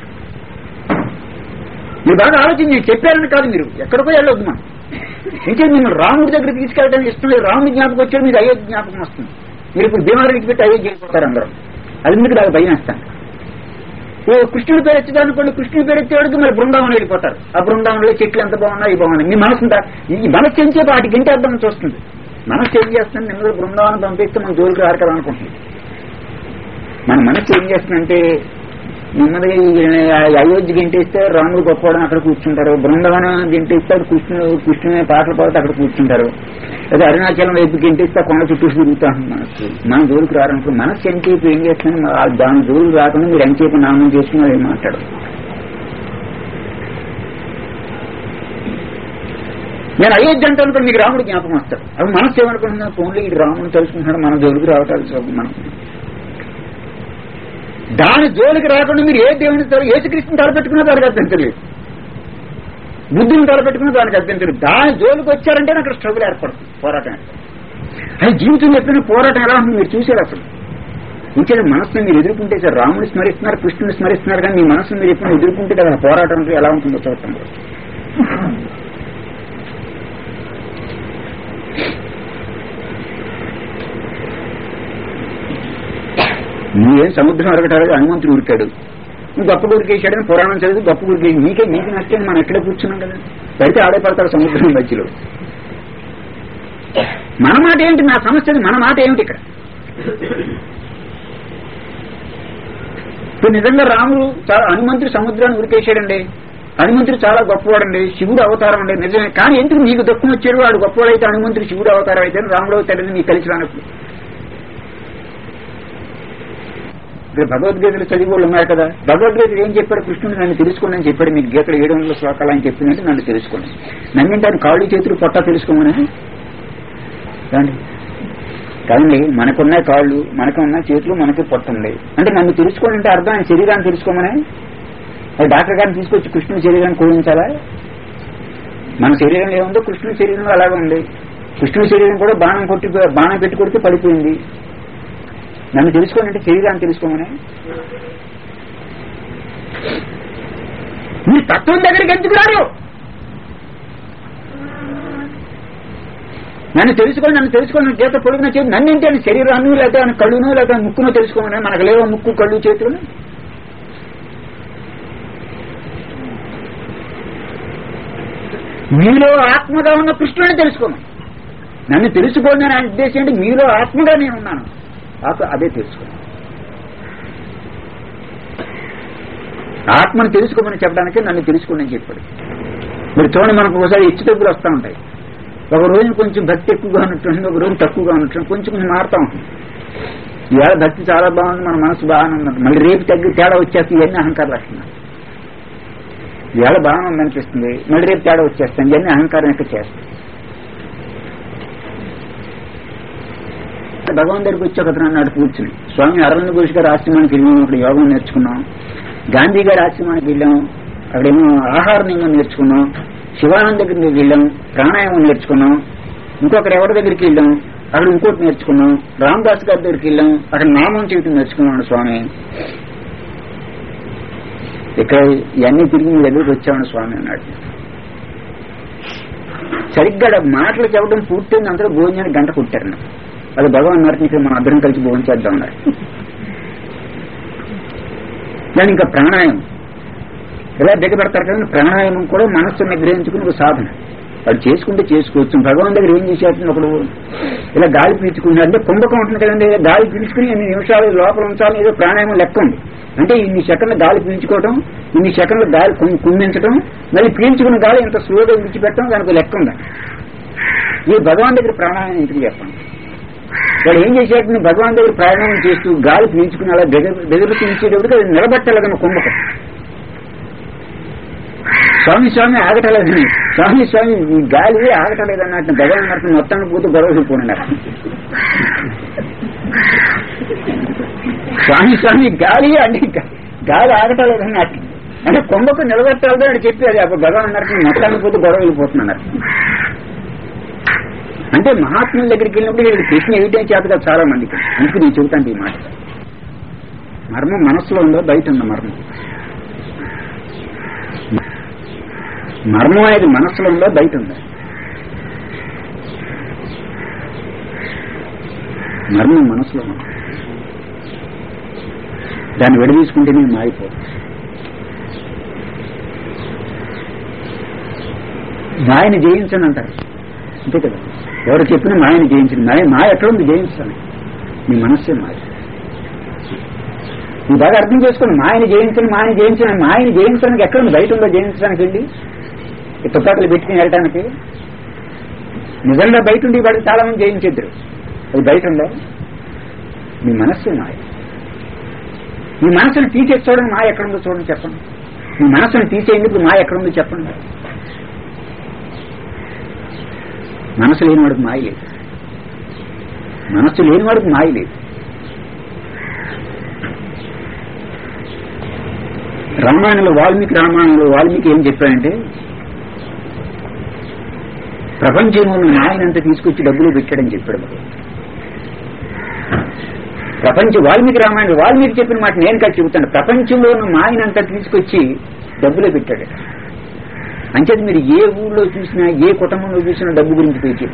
మీరు బాగా ఆలోచించి నేను చెప్పారని కాదు మీరు ఎక్కడికో వెళ్ళొద్దు మనం ఇంకా మిమ్మల్ని రాముడి దగ్గర తీసుకెళ్ళడానికి ఇష్టం లేదు రాముడి జ్ఞాపకం వచ్చాడు మీరు అయోధ్య జ్ఞాపకం వస్తుంది మీరు ఇప్పుడు భీమారెడ్డికి పెట్టి అయోధ్య వెళ్ళిపోతారు అందరూ అది మీకు నాకు భయం వేస్తాను ఓ కృష్ణుడి పేరు ఎత్తదానుకోండి కృష్ణుడి పేరు ఎత్తేవాడికి మరి బృందావనం వెళ్ళిపోతారు ఆ బృందావనంలో చెట్లు ఎంత బాగున్నాయి బాగున్నాయి మీ మనసు ఉందా ఈ మనసు ఏం చేప వాటికి ఇంటి అర్థం చూస్తుంది మనసు ఏం చేస్తుంది నిన్న బృందావనం పంపిస్తే మన జోలికి రారు కదా అనుకుంటుంది మన మనసు ఏం చేస్తుందంటే నెమ్మదిగా ఈ అయోధ్య గంటేస్తే రాముడు గొప్పవాడని అక్కడ కూర్చుంటారు బృందావనం గంటేస్తే కృష్ణుడు కృష్ణుని పాటలు పాడితే అక్కడ కూర్చుంటారు అదే అరుణాచలం వైపు గంటేస్తే కొండ చుట్టూ తిరుగుతా మనసు మన జోలికి రారనుకో మనసు ఎంతసేపు ఏం చేస్తుంది దాని జోలికి రాకుండా మీరు ఎంతసేపు నామం చేసుకుని ఏం మాట్లాడు నేను అయోధ్య అంటే అనుకో మీకు రాముడు జ్ఞాపకం వస్తాడు అవి మనసు ఏమనుకుంటున్నా ఫోన్లో ఈ రాముడు తెలుసుకుంటున్నాడు మన జోలికి రావటాలు మనం దాని జోలికి రాకుండా మీరు ఏ దేవుని తల ఏసుకృష్ణ తలపెట్టుకున్నా దానికి అభ్యంతరలేదు బుద్ధిని తలపెట్టుకున్నా దానికి అభ్యంతరం దాని జోలికి వచ్చారంటే అక్కడ స్ట్రగుల్ ఏర్పడుతుంది పోరాటం అది జీవితంలో ఎప్పుడైనా పోరాటం ఎలా ఉంటుంది మీరు చూసారు అసలు ఇంకే మనసుని మీరు ఎదుర్కొంటే సార్ రాముని స్మరిస్తున్నారు కృష్ణుని స్మరిస్తున్నారు కానీ మీ మనసును మీరు ఎప్పుడు ఎదుర్కొంటే కదా పోరాటం అంటే ఎలా ఉంటుందో చూడండి నువ్వేం సముద్రం అరగటారు హనుమంతుడు ఉరికాడు నువ్వు గొప్ప గురికేసాడని పురాణం చదివి గొప్ప గురికేసి నీకే నీకు నష్టం మనం ఎక్కడే కూర్చున్నాం కదా పడితే ఆడే పడతాడు సముద్రం మధ్యలో మన మాట ఏంటి నా సమస్య మన మాట ఏమిటి ఇక్కడ ఇప్పుడు నిజంగా రాముడు చాలా హనుమంతుడు సముద్రాన్ని ఉరికేశాడండి హనుమంతుడు చాలా గొప్పవాడండి శివుడు అవతారం అండి నిజమే కానీ ఎందుకు నీకు దుఃఖం వచ్చాడు వాడు గొప్పవాడైతే హనుమంతుడు శివుడు అవతారం అయితే రాముడు అవుతాడని నీకు కలిసి రానప్పుడు ఇక్కడ భగవద్గీతలు చదివి వాళ్ళు ఉన్నారు కదా భగవద్గీత ఏం చెప్పాడు కృష్ణుడు నన్ను తెలుసుకోండి అని చెప్పాడు మీకు గీతలు ఏడు వందల శ్లోకాలు అని చెప్పిందంటే నన్ను తెలుసుకోండి నన్నింటి ఆయన కాళ్ళు చేతులు పొట్ట తెలుసుకోమని రండి కానీ మనకున్న కాళ్ళు మనకున్న చేతులు మనకి పొట్టుంది అంటే నన్ను తెలుసుకోండి అంటే అర్థం ఆయన శరీరాన్ని తెలుసుకోమనే అది డాక్టర్ గారిని తీసుకొచ్చి కృష్ణుని శరీరాన్ని కూడించాలా మన శరీరం ఏముందో కృష్ణుని శరీరం అలాగే ఉంది కృష్ణుని శరీరం కూడా బాణం కొట్టి బాణం పెట్టి కొడితే పడిపోయింది నన్ను తెలుసుకోండి అంటే శరీరాన్ని తెలుసుకోమనే మీరు తత్వం దగ్గరికి ఎందుకు రారు నన్ను తెలుసుకోండి నన్ను తెలుసుకోండి చేత పొడుగున చేతి నన్ను ఏంటి అని శరీరాన్ని లేకపోతే ఆయన కళ్ళును లేకపోతే ముక్కును తెలుసుకోమని మనకు లేవో ముక్కు కళ్ళు చేతులు మీలో ఆత్మగా ఉన్న కృష్ణుని తెలుసుకోమని నన్ను తెలుసుకోండి అని ఉద్దేశం ఏంటి మీలో ఆత్మగా నేను ఉన్నాను ఆత్మ అదే తెలుసుకోండి ఆత్మను తెలుసుకోమని చెప్పడానికి నన్ను తెలుసుకోండి అని చెప్పాడు మీరు చూడండి మనకు ఒకసారి హెచ్చు తగ్గులు వస్తూ ఉంటాయి ఒక రోజు కొంచెం భక్తి ఎక్కువగా ఉన్నట్టుంది ఒక రోజు తక్కువగా ఉన్నట్టుంది కొంచెం కొంచెం మారుతా ఉంటుంది ఇవాళ భక్తి చాలా బాగుంది మన మనసు బాగానే ఉంది మళ్ళీ రేపు తగ్గి తేడా వచ్చేస్తే ఇవన్నీ అహంకార లక్షణాలు ఇవాళ బాగానే ఉందనిపిస్తుంది మళ్ళీ రేపు తేడా వచ్చేస్తాయి ఇవన్నీ అహంకారం యొక్క చేస్తాయి భగవాన్ దగ్గరికి వచ్చి ఒకతను అన్నాడు కూర్చుని స్వామి అరవింద్ ఘోష్ గారి ఆశ్రమానికి వెళ్ళాం అక్కడ యోగం నేర్చుకున్నాం గాంధీ గారి ఆశ్రమానికి వెళ్ళాం అక్కడేమో ఆహార నియమం నేర్చుకున్నాం శివానంద దగ్గరికి వెళ్ళాం ప్రాణాయామం నేర్చుకున్నాం ఇంకొకరు ఎవరి దగ్గరికి వెళ్ళాం అక్కడ ఇంకోటి నేర్చుకున్నాం రామదాస్ గారి దగ్గరికి వెళ్ళాం అక్కడ నామం చేయటం నేర్చుకున్నాడు స్వామి ఇక్కడ ఇవన్నీ తిరిగి మీ దగ్గరికి వచ్చామని స్వామి అన్నాడు సరిగ్గా ఆడ మాటలు చెప్పడం పూర్తయింది అంతా భోజనానికి గంట కొట్టారు నాకు అది భగవాన్ నరకం ఇక్కడ మనం అందరం కలిసి భోజనం చేద్దాం అన్నారు దాని ఇంకా ప్రాణాయామం ఇలా దగ్గర పెడతారు కదా ప్రాణాయామం కూడా మనస్సు నిగ్రహించుకుని ఒక సాధన వాడు చేసుకుంటే చేసుకోవచ్చు భగవాన్ దగ్గర ఏం చేసేస్తుంది ఒకడు ఇలా గాలి పీల్చుకున్నాడు అంటే కుంభకం ఉంటుంది కదండి గాలి పీల్చుకుని ఎన్ని నిమిషాలు లోపల ఉంచాలి ఏదో ప్రాణాయామం లెక్క ఉంది అంటే ఇన్ని సెకండ్లు గాలి పీల్చుకోవడం ఇన్ని సెకండ్లు గాలి కుం- కుంభించడం మళ్ళీ పీల్చుకున్న గాలి ఇంత స్లోగా విడిచిపెట్టడం దానికి లెక్క ఉందా ఈ భగవాన్ దగ్గర ప్రాణాయామం ఇంటికి చెప్పండి వాడు ఏం చేసేటప్పుడు భగవాన్ దగ్గర ప్రాణాయామం చేస్తూ గాలి పీల్చుకుని అలా దగ్గర దగ్గర పీల్చేటప్పుడు అది నిలబట్టాలన్న కుంభకం స్వామి స్వామి ఆగటలేదని స్వామి స్వామి ఈ గాలి ఆగటలేదన్నట్టు భగవాన్ నరకం మొత్తాన్ని పోతూ గొడవ పోయినారు స్వామి స్వామి గాలి అంటే గా- గాలి ఆగటలేదన్నట్టు అంటే కుంభకు నిలబెట్టాలని అని చెప్పి అది అప్పుడు భగవాన్ నరకం మొత్తాన్ని పోతూ గొడవ వెళ్ళిపోతున్నారు అంటే మహాత్ముల దగ్గరికి వెళ్ళినప్పుడు వీళ్ళకి కృష్ణ ఏమిటం చేత కాదు చాలా మందికి అందుకు నేను చెబుతాను ఈ మాట మర్మం మనసులో ఉందో బయట ఉందో మర్మం మర్మం అనేది మనసులో ఉందో బయట ఉందా మర్మం మనసులో ఉంది దాన్ని విడదీసుకుంటే నేను మారిపోదు మాయని జయించని అంటారు అంతే కదా ఎవరు చెప్పినా మాయని జయించండి మాయ మాయ ఎక్కడ ఉంది జయించాలి మీ మనస్సే మాయ నువ్వు బాగా అర్థం చేసుకోండి మాయని జయించండి మాయని జయించండి మాయని జయించడానికి ఎక్కడ ఉంది బయట ఉందో జయించడానికి వెళ్ళి ఈ తుపాకులు పెట్టుకుని వెళ్ళడానికి నిజంగా బయట ఉండి వాడికి చాలా మంది జయించేద్దరు అది బయట ఉందా మీ మనస్సే మాయ మీ మనసును తీసేసి చూడండి మాయ ఎక్కడుందో చూడండి చెప్పండి మీ మనసును తీసేయందుకు మాయ ఎక్కడుందో చెప్పండి మనసు లేనివాడికి మాయ లేదు మనస్సు లేనివాడికి మాయ లేదు రామాయణంలో వాల్మీకి రామాయణంలో వాల్మీకి ఏం చెప్పాడంటే ప్రపంచంలో ఉన్న మాయనంతా తీసుకొచ్చి డబ్బులు పెట్టాడని చెప్పాడు భగవంతుడు. ప్రపంచ వాల్మీకి రామాయణం వాల్మీకి చెప్పిన మాట నేను కాదు చెబుతాను ప్రపంచంలో ఉన్న మాయనంతా తీసుకొచ్చి డబ్బులో పెట్టాడు అంచేది మీరు ఏ ఊళ్ళో చూసినా ఏ కుటుంబంలో చూసినా డబ్బు గురించి పేచి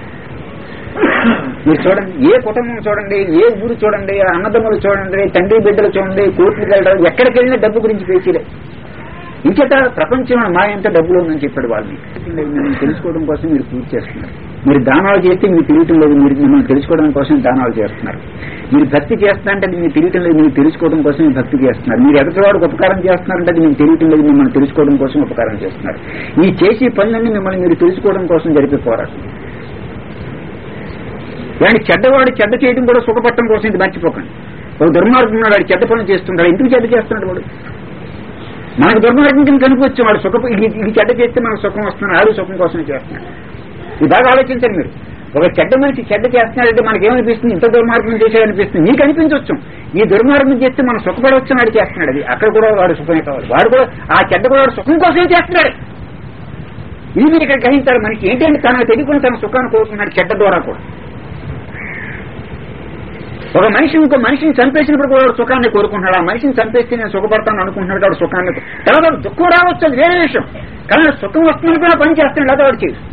మీరు చూడండి ఏ కుటుంబం చూడండి ఏ ఊరు చూడండి ఆ అన్నదమ్ములు చూడండి తండ్రి బిడ్డలు చూడండి కోర్టులకు వెళ్ళడం ఎక్కడికి వెళ్ళినా డబ్బు గురించి పేచీలే ఇంచేత ప్రపంచంలో మాయ ఎంత డబ్బులు ఉందని చెప్పాడు వాళ్ళని మిమ్మల్ని తెలుసుకోవడం కోసం మీరు పూర్తి చేస్తున్నారు మీరు దానాలు చేస్తే మీకు తెలియటం లేదు మీరు మిమ్మల్ని తెలుసుకోవడం కోసం దానాలు చేస్తున్నారు మీరు భక్తి చేస్తారంటే అది మీకు తెలియటం లేదు మీరు తెలుసుకోవడం కోసం మీరు భక్తి చేస్తున్నారు మీరు ఎదుటివాడికి ఉపకారం చేస్తున్నారంటే అది మీకు తెలియటం లేదు మిమ్మల్ని తెలుసుకోవడం కోసం ఉపకారం చేస్తున్నారు ఈ చేసే పనులన్నీ మిమ్మల్ని మీరు తెలుసుకోవడం కోసం జరిపే పోరాటం కానీ చెడ్డవాడు చెడ్డ చేయడం కూడా సుఖపట్టడం కోసం ఇది మర్చిపోకండి ఒక దుర్మార్గం ఉన్నాడు వాడు చెడ్డ పనులు చేస్తుంటాడు ఎందుకు చెడ్డ చేస్తున్నాడు వాడు మనకు దుర్మార్గం కింద కనిపించు వాడు సుఖ ఇది ఇది చెడ్డ చేస్తే మనకు సుఖం వస్తుంది ఆడు సుఖం కోసమే చేస్తున్నాడు ఇది బాగా ఆలోచించండి మీరు ఒక చెడ్డ మనిషి చెడ్డ చేస్తున్నాడంటే మనకేమనిపిస్తుంది ఇంత దుర్మార్గం చేశాడనిపిస్తుంది నీకు అనిపించవచ్చు ఈ దుర్మార్గం చేస్తే మనం సుఖపడవచ్చు వాడు చేస్తున్నాడు అది అక్కడ కూడా వాడు సుఖమే కావాలి వాడు కూడా ఆ చెడ్డ కూడా వాడు సుఖం కోసమే చేస్తున్నాడు ఇది మీరు ఇక్కడ గ్రహించాలి మనిషి ఏంటంటే తనకు తెలియకుండా తన సుఖాన్ని కోరుకున్నాడు చెడ్డ ద్వారా కూడా ఒక మనిషి ఇంకో మనిషిని చంపేసినప్పుడు కూడా వాడు సుఖాన్ని కోరుకుంటున్నాడు ఆ మనిషిని చంపేస్తే నేను సుఖపడతాను అనుకుంటున్నాడు వాడు సుఖాన్ని తర్వాత వాడు దుఃఖం రావచ్చు అది వేరే విషయం కానీ సుఖం వస్తుంది కూడా పని చేస్తున్నాడు లేదా వాడు చేయదు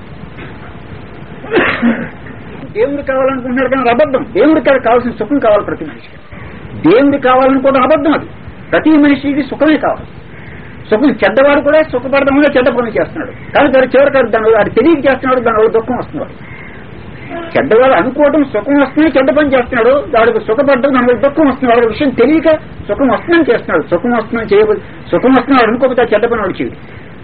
దేవుడు కావాలనుకుంటున్నాడు కానీ అది అబద్ధం దేవుడికి అది కావాల్సిన సుఖం కావాలి ప్రతి మనిషికి దేవుడు కావాలనుకోవడం అబద్ధం అది ప్రతి మనిషికి సుఖమే కావాలి సుఖం చెడ్డవాడు కూడా సుఖపడదామని చెడ్డ పనులు చేస్తున్నాడు కానీ దాని చివరికి దాని వాడు తెలియక చేస్తున్నాడు దాని వల్ల దుఃఖం వస్తున్నాడు చెడ్డవాడు అనుకోవడం సుఖం వస్తుంది చెడ్డ పని చేస్తున్నాడు వాడికి సుఖపడడం దాని వల్ల దుఃఖం వస్తుంది వాడి విషయం తెలియక సుఖం వస్తుందని చేస్తున్నాడు సుఖం వస్తుందని చేయబోదు సుఖం వస్తున్నాడు అనుకోకపోతే ఆ చెడ్డ పని వాడు చేయడు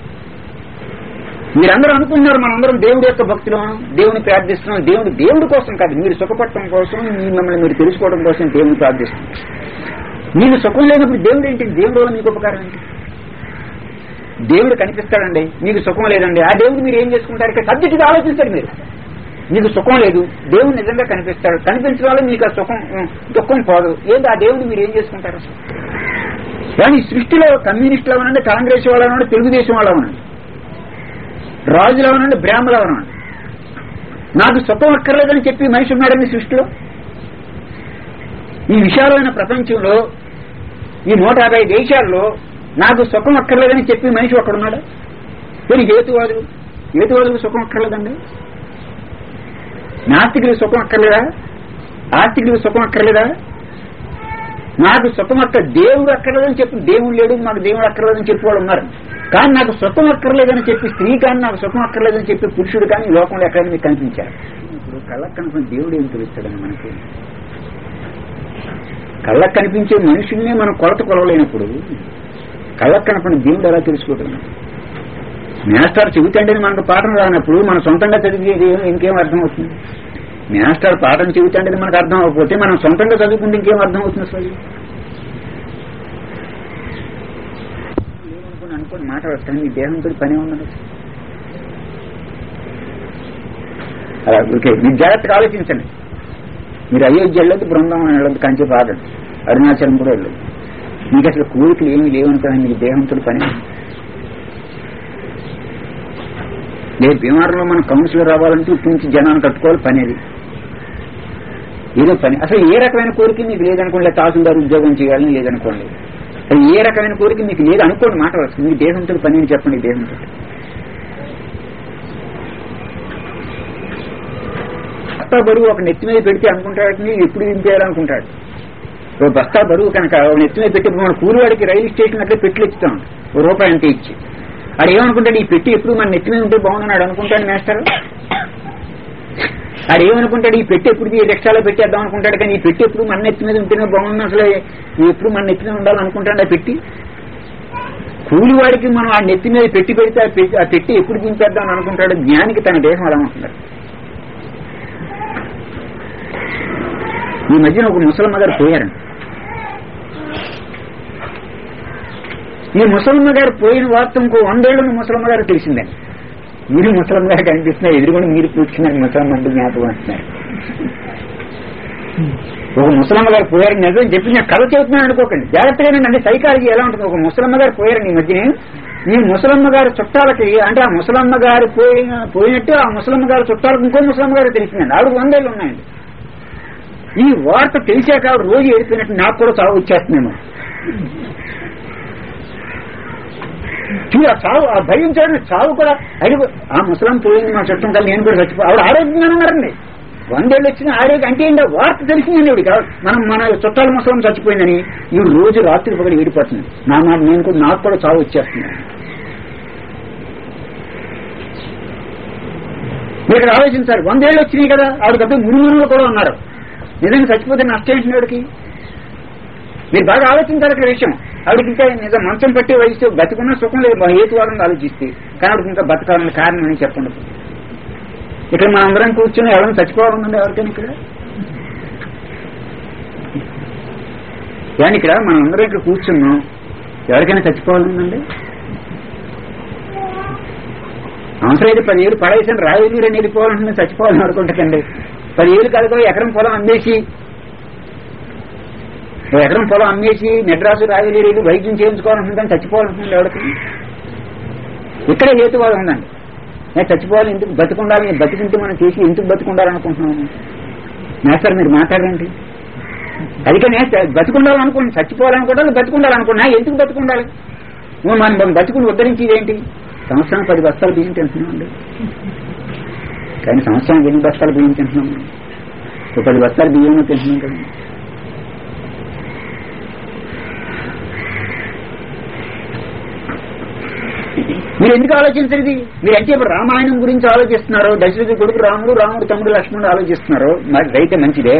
మీరందరూ అనుకుంటున్నారు మనందరం దేవుడి యొక్క భక్తులు దేవుని ప్రార్థిస్తున్నాం దేవుడు దేవుడి కోసం కాదు మీరు సుఖపడటం కోసం మీ- మిమ్మల్ని మీరు తెలుసుకోవడం కోసం దేవుని ప్రార్థిస్తున్నాం మీకు సుఖం లేనప్పుడు దేవుడు ఏంటి దేవుడు వల్ల మీకు ఉపకారం ఏంటి దేవుడు కనిపిస్తాడండి మీకు సుఖం లేదండి ఆ దేవుడు మీరు ఏం చేసుకుంటారు ఇక్కడ సబ్జెక్ట్ ఆలోచించండి మీరు మీకు సుఖం లేదు దేవుడు నిజంగా కనిపిస్తాడు కనిపించడం వల్ల మీకు ఆ సుఖం ఉం, దుఃఖం పోదు ఏంటి ఆ దేవుడు మీరు ఏం చేసుకుంటారు అసలు కానీ ఈ సృష్టిలో కమ్యూనిస్టులు అవనండి కాంగ్రెస్ వాళ్ళు అవనండి తెలుగుదేశం వాళ్ళు అవనండి రాజులు అవనండి బ్రాహ్మలు అవనండి నాకు సుఖం అక్కర్లేదని చెప్పి మనిషి ఉన్నాడండి సృష్టిలో ఈ విశాలమైన ప్రపంచంలో ఈ నూట యాభై దేశాల్లో నాకు సుఖం అక్కర్లేదని చెప్పి మనిషి ఒక్కడున్నాడు కొన్ని హేతువాదులు హేతువాదులకు సుఖం అక్కర్లేదండి నాస్తికులకు సుఖం అక్కర్లేదా ఆస్తికులకు సుఖం అక్కర్లేదా నాకు సుఖం అక్క దేవుడు అక్కర్లేదని చెప్పి దేవుడు లేడు నాకు దేవుడు అక్కర్లేదని చెప్పి వాళ్ళు ఉన్నారు కానీ నాకు సుఖం అక్కర్లేదని చెప్పి స్త్రీ కానీ నాకు సుఖం అక్కర్లేదని చెప్పి పురుషుడు కానీ ఈ లోకంలో ఎక్కడైనా మీకు కనిపించారు ఇప్పుడు కళ్ళకు కనుకున్న దేవుడు ఏం తెలుస్తాడని మనకి కళ్ళకు కనిపించే మనుషుల్ని మనం కొలత కొలవలేనప్పుడు కళ్ళకు కనపడిన దేవుడు ఎలా తెలుసుకోగలం మేస్టార్ చెబుతాండని మనకు పాఠం రానప్పుడు మన సొంతంగా చదివేది ఏం- ఇంకేం అర్థం అవుతుంది మేస్టార్ పాఠం చెబుతాండని మనకు అర్థం అవ్వకపోతే మనం సొంతంగా చదువుకుంటే ఇంకేం అర్థం అవుతుంది అసలు లేవనుకుని అనుకోని మాట వస్తాను మీ దేహంతో పని ఉన్నది అలా ఓకే మీరు జాగ్రత్తగా ఆలోచించండి మీరు అయోధ్య వెళ్ళదు బృందావనం వెళ్ళదు కంచి ఆగండి అరుణాచలం కూడా వెళ్ళదు మీకు అసలు కోరికలు ఏమీ లేవనుకోండి మీకు దేహంతో పని ఉంది. లేదు భీమారంలో మనం కౌన్సిలర్ రావాలంటే ఇప్పటి నుంచి జనాన్ని కట్టుకోవాలి పని అది ఏదో పని అసలు ఏ రకమైన కోరిక మీకు లేదనుకోండి తహసీల్దార్ ఉద్యోగం చేయాలని లేదనుకోండి అసలు ఏ రకమైన కోరిక మీకు లేదు అనుకోండి మాట వస్తుంది మీకు దేహంతో పని అని చెప్పండి దేహంతో బస్తా బరువు ఒక నెత్తి మీద పెడితే అనుకుంటాడు "నీ ఎప్పుడు దింపేయాలనుకుంటాడు ఓ బస్తా బరువు కనుక ఒక నెత్తి మీద పెట్టి మన కూలివాడికి రైలు స్టేషన్ అట్లే పెట్లు ఇస్తాం ఓ రూపాయి అంతే ఇచ్చి ఆడు ఏమనుకుంటాడు ఈ పెట్టి ఎప్పుడు మన నెత్తి మీద ఉంటే బాగున్నాడు అనుకుంటాడు మేస్టర్ ఆడు ఏమనుకుంటాడు ఈ పెట్టి ఎప్పుడు ఈ రిక్షాలో పెట్టేద్దాం అనుకుంటాడు కానీ ఈ పెట్టి ఎప్పుడు మన నెత్తి మీద ఉంటేనే బాగుంది అసలు ఈ ఎప్పుడు మన నెత్తి మీద ఉండాలనుకుంటాడు ఆ పెట్టి కూలివాడికి మనం ఆ నెత్తి మీద పెట్టి పెడితే ఆ పెట్టి- ఆ పెట్టి ఎప్పుడు దింపేద్దాం అని అనుకుంటాడు జ్ఞానికి తన దేహం అలా ఉంటున్నాడు ఈ మధ్యన ఒక ముసలమ్మ గారు పోయారండి ఈ ముసలమ్మ గారు పోయిన వార్త ఇంకో వందేళ్లను ముసలమ్మ గారు తెలిసిందండి మీరు ముసలమ్మ గారు కనిపిస్తున్నారు ఎదురుకొని మీరు కూర్చున్నారు ముసలమ్మ అంటే జ్ఞాపకం అంటున్నారు ఒక ముసలమ్మ గారు పోయారు నిజం చెప్పి నేను కథ చెబుతున్నాను అనుకోకండి జాగ్రత్తగా అంటే సైకాలజీ ఎలా ఉంటుంది ఒక ముసలమ్మ గారు పోయారు ఈ మధ్యనే ఈ ముసలమ్మ గారి చుట్టాలకి అంటే ఆ ముసలమ్మ గారు పోయిన పోయినట్టు ఆ ముసలమ్మ గారి చుట్టాలకు ఇంకో ముసలమ్మ గారు తెలిసిందండి ఆవిడ వందేళ్ళు ఉన్నాయండి ఈ వార్త తెలిసాక ఆవిడ రోజు ఏడిపోయినట్టు నాకు కూడా చావు వచ్చేస్తుందేమో చూడు ఆ చావు ఆ భయం చూడండి చావు కూడా అడిగి ఆ ముసలం పోయింది మా చుట్టం కల్లా నేను కూడా చచ్చిపో ఆవిడ ఆరోగ్యంగా ఉన్నారండి వందేళ్ళు వచ్చిన ఆరోగ్యం అంటే ఏంటో వార్త తెలిసిందండి ఇవిడికి మనం మన చుట్టాల ముసలం చచ్చిపోయిందని ఈవిడ రోజు రాత్రి పగలు ఏడిపోతుంది నా మాట నేను కూడా నాకు కూడా చావు వచ్చేస్తుంది మీరు ఇక్కడ ఆలోచించారు వందేళ్ళు వచ్చినాయి కదా ఆవిడ పెద్ద మునుమునులు కూడా ఉన్నారు నిజంగా చచ్చిపోతే నష్టం ఏంటి ఆవిడకి మీరు బాగా ఆలోచించాలి ఇక్కడ విషయం ఆవిడకి ఇంకా నిజం మంచం పట్టి వయసు బతుకున్న సుఖం లేదు హేతువాదం ఆలోచిస్తే కానీ ఆవిడకి ఇంకా బతకాలని కారణం అని చెప్పండి ఇక్కడ మన అందరం కూర్చొని ఎవరైనా చచ్చిపోవాలండి ఎవరికైనా ఇక్కడ కానీ ఇక్కడ మనం అందరం ఇక్కడ కూర్చున్నాం ఎవరికైనా చచ్చిపోవాలండి అవసరమైతే పదివేలు పడేసాను రాయలూరు అని వెళ్ళిపోవాలంటే చచ్చిపోవాలని అనుకుంటాకండి పదివేలు కనుక ఎకరం పొలం అమ్మేసి ఓ ఎకరం పొలం అమ్మేసి మెడ్రాసు రాయలూరు వెళ్ళి వైద్యం చేయించుకోవాలంటుందని చచ్చిపోవాలంటుంది ఎవరికి ఇక్కడే హేతువాదం ఉందండి నేను చచ్చిపోవాలి ఎందుకు బతుకుండాలి నేను బతికింటే మనం చేసి ఎందుకు బతుకుండాలనుకుంటున్నాము మేస్తారు మీరు మాట్లాడండి అందుకనే బతుకుండాలనుకోండి చచ్చిపోవాలనుకుంటారు బతుకుండాలనుకున్నా ఎందుకు బతుకుండాలి నువ్వు మనం మనం బతుకుని ఉద్ధరించేది ఏంటి సంవత్సరం పది బస్తాలు బియ్యం తింటున్నామండి కానీ సంవత్సరం ఎన్ని బస్తాలు బియ్యం తింటున్నాం ఒక పది బస్తాలు బియ్యం తింటున్నాం కదా మీరు ఎందుకు ఆలోచించరు ఇది మీరు అంటే ఇప్పుడు రామాయణం గురించి ఆలోచిస్తున్నారు దశరథి కొడుకు రాముడు రాముడు తమ్ముడు లక్ష్మణుడు ఆలోచిస్తున్నారు మరి అయితే మంచిదే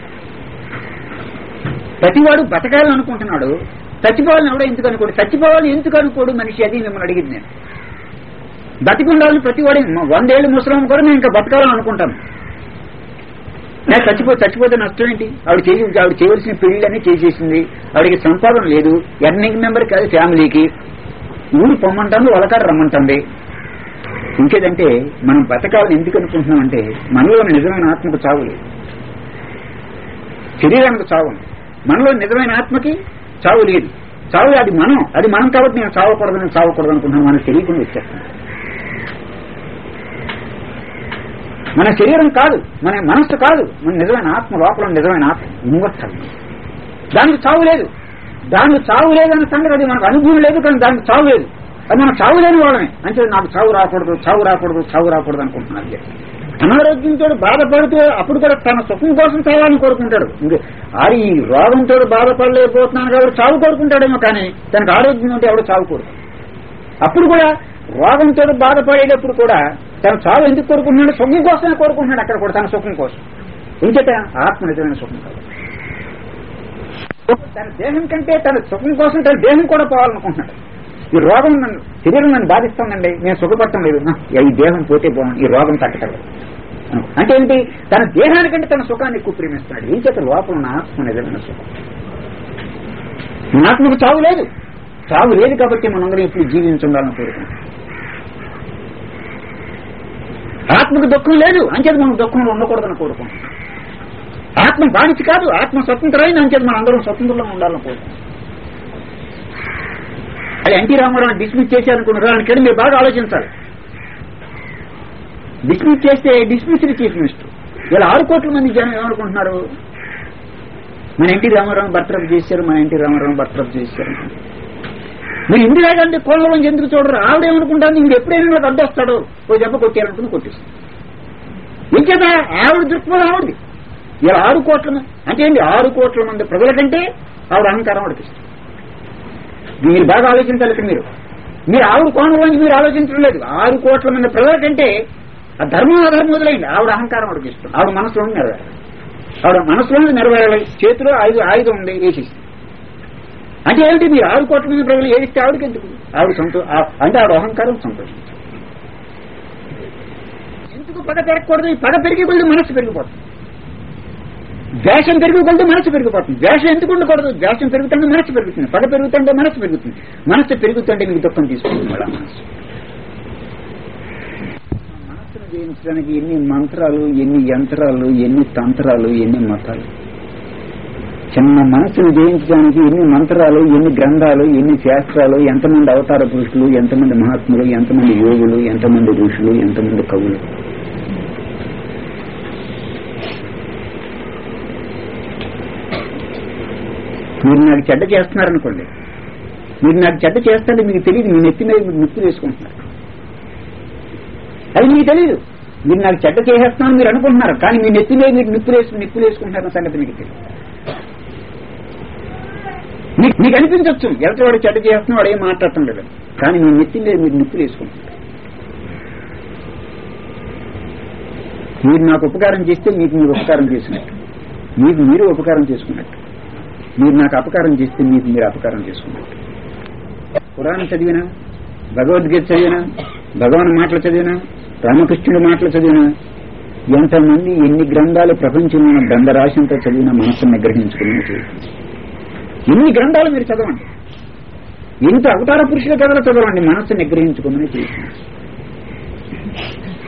ప్రతివాడు బతకాలని అనుకుంటున్నాడు చచ్చిపోవాలని ఎవడో ఎందుకు అనుకోడు చచ్చిపోవాలని ఎందుకు అనుకోడు మనిషి అది మిమ్మల్ని అడిగింది నేను బతికి ఉండాలని ప్రతివాడు వందేళ్ళు ముసలం కూడా నేను ఇంకా బతకాలని అనుకుంటాను నేను చచ్చిపో చచ్చిపోతే నష్టం ఏంటి ఆవిడ చేసి ఆవిడ చేయవలసిన పెళ్లిళ్ళన్నీ చేసేసింది ఆవిడకి సంపాదన లేదు ఎర్నింగ్ మెంబర్ కాదు ఫ్యామిలీకి ఊరు పొమ్మంటుంది వాళ్ళకాడ రమ్మంటుంది ఇంకేదంటే మనం బతకాలని ఎందుకు అనుకుంటున్నాం అంటే మనలో ఉన్న నిజమైన ఆత్మకు చావు లేదు శరీరానికి చావు ఉంది. మనలో నిజమైన ఆత్మకి చావు లేదు చావు అది మనం అది మనం కాబట్టి నేను చావకూడదని చావకూడదు అనుకుంటున్నాను మనకు తెలియకుండా వచ్చేస్తాను మన శరీరం కాదు మన మనస్సు కాదు మన నిజమైన ఆత్మ లోపల ఉన్న నిజమైన ఆత్మ ఇన్వర్టర్ దానికి చావు లేదు దానికి చావు లేదన్న సంగతి అది మనకు అనుభవం లేదు కానీ దానికి చావు లేదు అది మనం చావు లేని వాళ్ళమే అంటే నాకు చావు రాకూడదు చావు రాకూడదు చావు రాకూడదు అనుకుంటున్నాను అది. అనారోగ్యంతో బాధపడుతూ అప్పుడు కూడా తన సుఖం కోసం చావాలని కోరుకుంటాడు ఇంక ఆడి ఈ రోగంతో బాధపడలేకపోతున్నాను కాబట్టి చావు కోరుకుంటాడేమో కానీ తనకు ఆరోగ్యం ఉంటే ఎవడో చావు కోరుకు అప్పుడు కూడా రోగంతో బాధపడేటప్పుడు కూడా తన చావు ఎందుకు కోరుకుంటున్నాడు సుఖం కోసమే కోరుకుంటున్నాడు అక్కడ కూడా తన సుఖం కోసం ఇంకేత ఆత్మ నిజమైన సుఖం కాదు తన దేహం కంటే తన సుఖం కోసం తన దేహం కూడా పోవాలనుకుంటున్నాడు ఈ రోగం నన్ను శరీరం నన్ను బాధిస్తుందండి నేను సుఖపడటం లేదు నా, ఈ దేహం పోతే బాగుంది ఈ రోగం తగ్గటం అంటే ఏంటి తన దేహానికంటే తన సుఖాన్ని ఎక్కువ ప్రేమిస్తున్నాడు ఏం చేత లోపల ఉన్న ఆత్మ నిజమైన సుఖం మన ఆత్మకు చావు లేదు చావు లేదు కాబట్టి మనందరం ఇప్పుడు జీవించుండాలని కోరుకుంటాం ఆత్మకు దుఃఖం లేదు అంచేది మనం దుఃఖంలో ఉండకూడదని కోరుకుంటాం ఆత్మ బానిస కాదు ఆత్మ స్వతంత్రమైన అంచేది మనం అందరం స్వతంత్రంలో ఉండాలని కోరుకుంటాం అది ఎన్టీ రామారావు డిస్మిస్ చేశారనుకున్నారు దానికని మీరు బాగా ఆలోచించాలి డిస్మిస్ చేస్తే డిస్మిస్డ్ చీఫ్ మినిస్టర్ ఇలా ఆరు కోట్ల మంది జనం ఏమనుకుంటున్నారు మన ఎన్టీ రామారావు బర్తరఫ్ చేశారు మన ఎన్టీ రామారావు బర్తరఫ్ చేశారు మీరు ఇందిరాగాంధీ కోళ్ళ నుంచి ఎందుకు చూడరు ఆవిడేమనుకుంటాను మీరు ఎప్పుడైనా నాకు అడ్డొస్తాడు ఓ దెబ్బ కొట్టారనుకుని కొట్టేస్తాడు ఇంకేదా ఆవిడ దృక్పథం ఆవిడది ఇలా ఆరు కోట్ల మంది అంటే ఏంటి ఆరు కోట్ల మంది ప్రజల కంటే ఆవిడ అహంకారం ఆవిడకిస్తుంది మీరు బాగా ఆలోచించాలి ఇక్కడ మీరు మీరు ఆవిడ కోణం నుంచి మీరు ఆలోచించడం లేదు ఆరు కోట్ల మంది ప్రజల కంటే ఆ ధర్మం అధర్మం వదిలేయండి ఆవిడ అహంకారం ఆవిడకి ఇష్టం ఆవిడ మనసులో నెరవేరాలి ఆవిడ మనసులో నెరవేరాలి చేతిలో ఆయుధ ఆయుధం ఉంది వేసేసి అంటే ఏమిటి మీరు ఆరు కోట్ల మంది ప్రజలు ఏడిస్తే ఆవిడకి ఎందుకు ఆవిడ సంతో ఆ- అంటే ఆవిడ అహంకారం సంతోషం ఎందుకు పగ పెరగకూడదు ఈ పగ పెరిగి కొద్ది మనసు పెరిగిపోతుంది ద్వేషం పెరిగి కొద్ది మనసు పెరిగిపోతుంది ద్వేషం ఎందుకు ఉండకూడదు ద్వేషం పెరుగుతుంటే మనసు పెరుగుతుంది పగ పెరుగుతుంటే మనసు పెరుగుతుంది మనసు పెరుగుతుంటే మీకు దుఃఖం తీసుకుంటుంది మళ్ళా మనసు మనసును జయించడానికి ఎన్ని మంత్రాలు ఎన్ని యంత్రాలు ఎన్ని తంత్రాలు ఎన్ని మతాలు చిన్న మనసును జయించడానికి ఎన్ని మంత్రాలు ఎన్ని గ్రంథాలు ఎన్ని శాస్త్రాలు ఎంతమంది అవతార పురుషులు ఎంతమంది మహాత్ములు ఎంతమంది యోగులు ఎంతమంది ఋషులు ఎంతమంది కవులు మీరు నాకు చెడ్డ చేస్తున్నారనుకోండి మీరు నాకు చెడ్డ చేస్తారంటే మీకు తెలియదు మీ నెత్తి మీద మీరు నిప్పు వేసుకుంటున్నారు అది మీకు తెలియదు మీరు నాకు చెడ్డ చేసేస్తున్నాను మీరు అనుకుంటున్నారు కానీ మీ నెత్తి మీద మీరు నిప్పులు వేసుకుని నిప్పులు వేసుకుంటున్న సంగతి మీకు తెలియదు మీకు మీకు అనిపించవచ్చు ఎవరి వాడు చెడ్డ చేస్తున్నాడు వాడు ఏం మాట్లాడటం లేదు కానీ మీ నెత్తి మీద మీరు నిప్పులు వేసుకుంటున్నారు మీరు నాకు ఉపకారం చేస్తే మీకు మీరు ఉపకారం చేసినట్టు మీకు మీరు ఉపకారం చేసుకున్నట్టు మీరు నాకు అపకారం చేస్తే మీకు మీరు అపకారం చేసుకున్నట్టు పురాణం చదివినా భగవద్గీత చదివినా భగవాన్ మాటలు చదివినా రామకృష్ణుడి మాటలు చదివినా ఎంతమంది ఎన్ని గ్రంథాలు ప్రపంచంలో ఉన్న గ్రంథరాశంతో చదివిన మనసును నిగ్రహించుకుని చేయండి ఎన్ని గ్రంథాలు మీరు చదవండి ఎంత అవతార పురుషుల కథలు చదవండి మనస్సు నిగ్రహించుకోమని చేయండి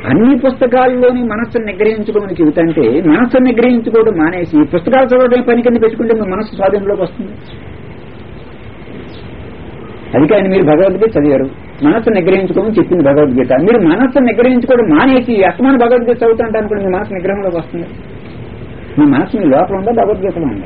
అన్ని పుస్తకాల్లోని మనస్సును నిగ్రహించుకోమని చెబుతుంటే మనస్సును నిగ్రహించుకోవడం మానేసి పుస్తకాలు చదవడం పని కింద పెట్టుకుంటే మీ మనస్సు స్వాధీనంలోకి వస్తుంది అది కానీ మీరు భగవద్గీత చదివారు మనస్సు నిగ్రహించుకోమని చెప్పింది భగవద్గీత మీరు మనస్సు నిగ్రహించుకోవడం మానేసి అస్తమాన భగవద్గీత చదువుతుంటే అనుకోండి మీ మనసు నిగ్రహంలోకి వస్తుంది మీ మనసు మీ లోపల ఉందా భగవద్గీతలో ఉందా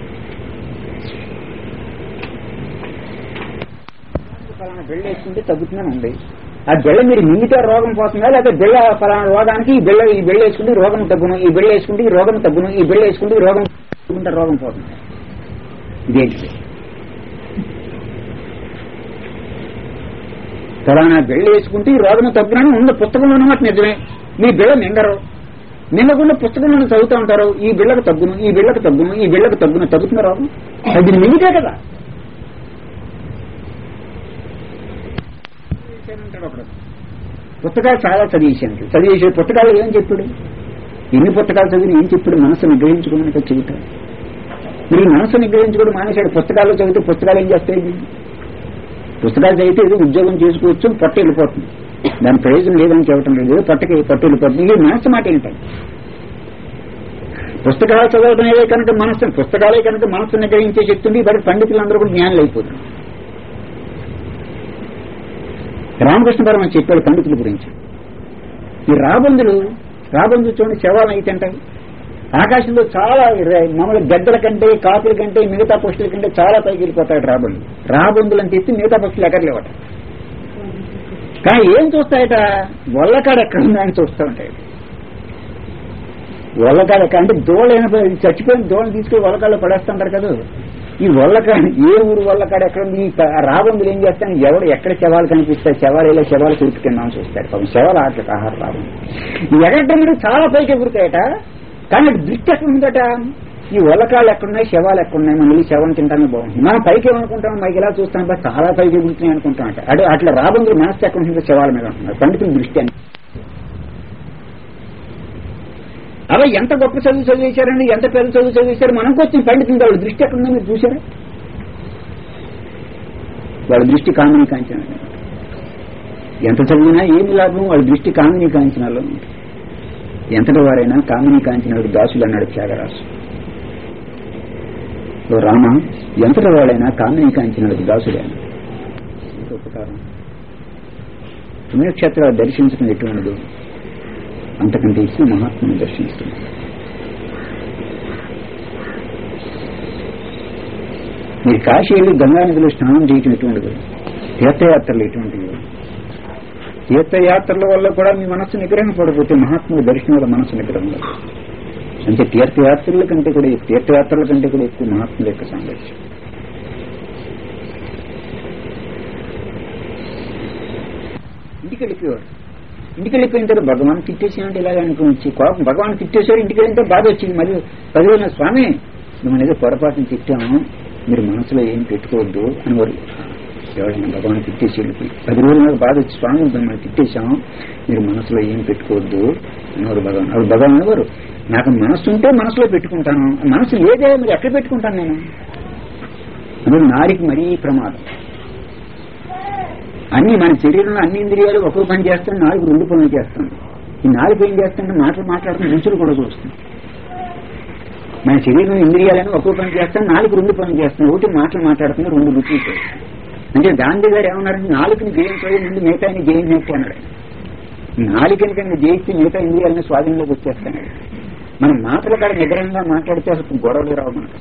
ఫలానా బిళ్ళ వేసుకుంటే తగ్గుతుందని ఉంది ఆ బిళ్ళ మీరు మింగితే రోగం పోతుందా లేకపోతే బిళ్ళ ఫలానా రోగానికి ఈ బిళ్ళ ఈ బిళ్ళ వేసుకుంటే రోగం తగ్గును ఈ బిళ్ళ వేసుకుంటే ఈ రోగం తగ్గును ఈ బిళ్ళ వేసుకుంటే ఈ రోగం తగ్గుంటే రోగం పోతుంది ఇదేంటిది ఫలానా బిళ్ళ వేసుకుంటే ఈ రోగం తగ్గునని ఉన్న పుస్తకంలో ఉన్నమాట నిజమే మీ బిళ్ళ మింగరు మింగకుండా పుస్తకంలో చదువుతూ ఉంటారు ఈ బిళ్ళకు తగ్గును ఈ బిళ్ళకు తగ్గును ఈ బిళ్ళకు తగ్గును తగ్గుతున్న రోగం అది మింగితే కదా చేశానంటాడు ఒకడు. పుస్తకాలు చాలా చదివేశాను చదివేసే పుస్తకాలు ఏం చెప్పాడు ఎన్ని పుస్తకాలు చదివి ఏం చెప్పాడు మనసు నిగ్రహించుకోమని ఇక్కడ చెబుతాడు మీరు ఈ మనసు నిగ్రహించుకోవడం మానేశాడు పుస్తకాలు చదివితే పుస్తకాలు ఏం చేస్తాయి పుస్తకాలు చదివితే ఏదో ఉద్యోగం చేసుకోవచ్చు పొట్ట వెళ్ళిపోతుంది దాని ప్రయోజనం లేదని చెప్పటం లేదు ఏదో పొట్టకి పొట్ట వెళ్ళిపోతుంది ఇది మనసు మాట ఏంటాయి పుస్తకాలు చదవడమే కనుక మనస్సు పుస్తకాలే కనుక మనస్సు నిగ్రహించే శక్తి ఉంది బట్ పండితులందరూ కూడా జ్ఞానులు అయిపోతున్నారు రామకృష్ణ పరమ చెప్పాడు పండితుల గురించి ఈ రాబందులు రాబందులు చూడండి శవాలు అయితే అంటాయి ఆకాశంలో చాలా ర- మామూలు గద్దల కంటే కాపుల కంటే మిగతా పక్షుల కంటే చాలా పైకి వెళ్ళిపోతాడు రాబందులు రాబందులు అని చెప్పి మిగతా పక్షులు ఎక్కర్లేవట కానీ ఏం చూస్తాయట వల్లకాడ ఎక్కడ ఉందా అని చూస్తూ ఉంటాయి వల్లకాడ ఎక్కడ అంటే దోళ చచ్చిపోయిన దోళని తీసుకుని వల్లకాడలో పడేస్తుంటారు కదా ఈ వల్లకాడ ఏ ఊరు వల్లకాడ ఎక్కడ ఉంది ఈ ప- రాబందులు ఏం చేస్తాను ఎవడు ఎక్కడ శవాలు కనిపిస్తాయి శవాలు ఇలా శవాలు కురుకుతున్నామని చూస్తాడు పాపం శవాలు ఆటలకు ఆహారం రాబందు ఈ ఎగటం చాలా పైకి ఎగురుతాయట కానీ అటు దృష్టి ఎక్కడ ఉందట ఈ వల్లకాళ్ళు ఎక్కడున్నాయి శవాలు ఎక్కడున్నాయి మనం వెళ్ళి శవం తింటానే బాగుంది మనం పైకి ఏమనుకుంటాం మనకి ఇలా చూస్తాం బట్ చాలా పైకి ఎగురుతున్నాయి అనుకుంటాం అట అటు అట్లా రాబందులు మనసు ఎక్కడ ఉంటుందో శవాల మీద ఉంటున్నారు పండితుల దృష్టి అని అలా ఎంత గొప్ప చదువు చదివేశారండి ఎంత పెద్ద చదువు చదివేశారు మనకు వచ్చిన పండితులు వాళ్ళ దృష్టి ఎక్కడుందో మీరు చూసారా వాళ్ళ దృష్టి కామిని కాంచన ఎంత చదివినా ఏమి లాభం వాళ్ళ దృష్టి కామిని కాంచనాలో ఉంది. ఎంతటి వారైనా కామిని కాంచనాడు దాసులు అన్నాడు త్యాగరాజు ఓ రామ ఎంతటి వాడైనా కామిని కాంచనాడు దాసులే అన్నాడు. ఎంత ఉపకారం పుణ్యక్షేత్రాలు దర్శించడం ఎటువంటిది అంతకంటే ఇచ్చిన మహాత్ముని దర్శిస్తుంది మీరు కాశీ వెళ్ళి గంగా నదిలో స్నానం చేయటం ఎటువంటిది తీర్థయాత్రలు ఎటువంటివి తీర్థయాత్రల వల్ల కూడా మీ మనస్సు నిగ్రహం పడిపోతే మహాత్ముడి దర్శనం వల్ల మనస్సు నిగ్రహం లేదు. అంటే తీర్థయాత్రల కంటే కూడా తీర్థయాత్రల కంటే కూడా ఎక్కువ మహాత్ముల యొక్క సాంగత్యం ఇంటికి వెళ్ళిపోయాడు ఇంటికి వెళ్ళిపోయిన తర్వాత భగవాన్ తిట్టేసానంటే ఇలాగ అనుకుని కోపం భగవాన్ తిట్టేశారు ఇంటికి వెళ్ళిన తర్వాత బాధ వచ్చింది మళ్ళీ పదివేల స్వామి మిమ్మల్ని ఏదో పొరపాటుని తిట్టాము మీరు మనసులో ఏం పెట్టుకోవద్దు అని వారు ఎవరైనా భగవాన్ తిట్టేసి వెళ్ళిపోయి పది రోజుల నాకు బాధ వచ్చి స్వామి మిమ్మల్ని తిట్టేశాము మీరు మనసులో ఏం పెట్టుకోవద్దు అనేవారు భగవాన్ అప్పుడు భగవాన్ అనేవారు నాకు మనస్సు ఉంటే మనసులో పెట్టుకుంటాను మనసు లేదే మీరు ఎక్కడ పెట్టుకుంటాను నేను అందులో నారికి మరీ ప్రమాదం అన్ని మన శరీరంలో అన్ని ఇంద్రియాలు ఒక్కొక్క పని చేస్తాను నాలుగు రెండు పనులు చేస్తాను ఈ నాలుగు ఏం చేస్తుంటే మాటలు మాట్లాడుతున్న రుచులు కూడా చూస్తుంది మన శరీరం ఇంద్రియాలను ఒక్కొక్క పని చేస్తాను నాలుగు రెండు పనులు చేస్తాను ఒకటి మాటలు మాట్లాడుతున్నా రెండు రుచులు చేస్తాను అంటే గాంధీ గారు ఏమన్నారంటే నాలుగుని జయించడం ముందు మిగతాని జయించినట్టు అన్నాడు నాలుగుని కనుక జయిస్తే మిగతా ఇంద్రియాలను స్వాధీనంలోకి వచ్చేస్తాను మనం మాటల కాడ నిగ్రహంగా మాట్లాడితే అసలు గొడవలు రావు మనకు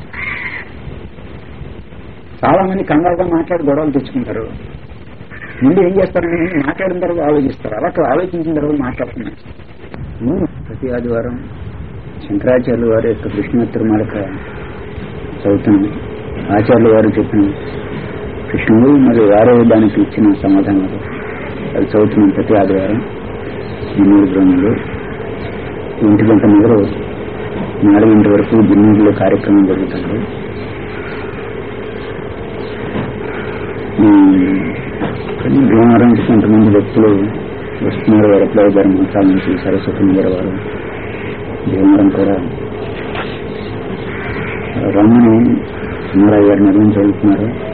చాలా మంది కంగారుగా మాట్లాడి గొడవలు తెచ్చుకుంటారు ముందు ఏం చేస్తారంటే ముందు మాట్లాడిన తర్వాత ఆలోచిస్తారు అలా ఆలోచించిన తర్వాత మాట్లాడుతున్నారు ముందు ప్రతి ఆదివారం శంకరాచార్యుల వారి యొక్క కృష్ణ తిరుమలక చదువుతున్నాను ఆచార్యుల వారు చెప్పిన కృష్ణుడు మరియు వారే దానికి ఇచ్చిన సమాధానాలు అది చదువుతున్నాం ప్రతి ఆదివారం దిన్నూరు గ్రామంలో ఒంటి గంట మొదలు నాలుగింటి వరకు దిన్నూరులో కార్యక్రమం జరుగుతుంది కానీ భీమవరం నుంచి కొంతమంది వ్యక్తులు వస్తున్నారు వారు ఎప్పుడో గారు మాసాల నుంచి సరస్వతి గారు వారు భీమవరం కూడా రాముని సుమారయ్య గారు నిర్ణయం చదువుతున్నారు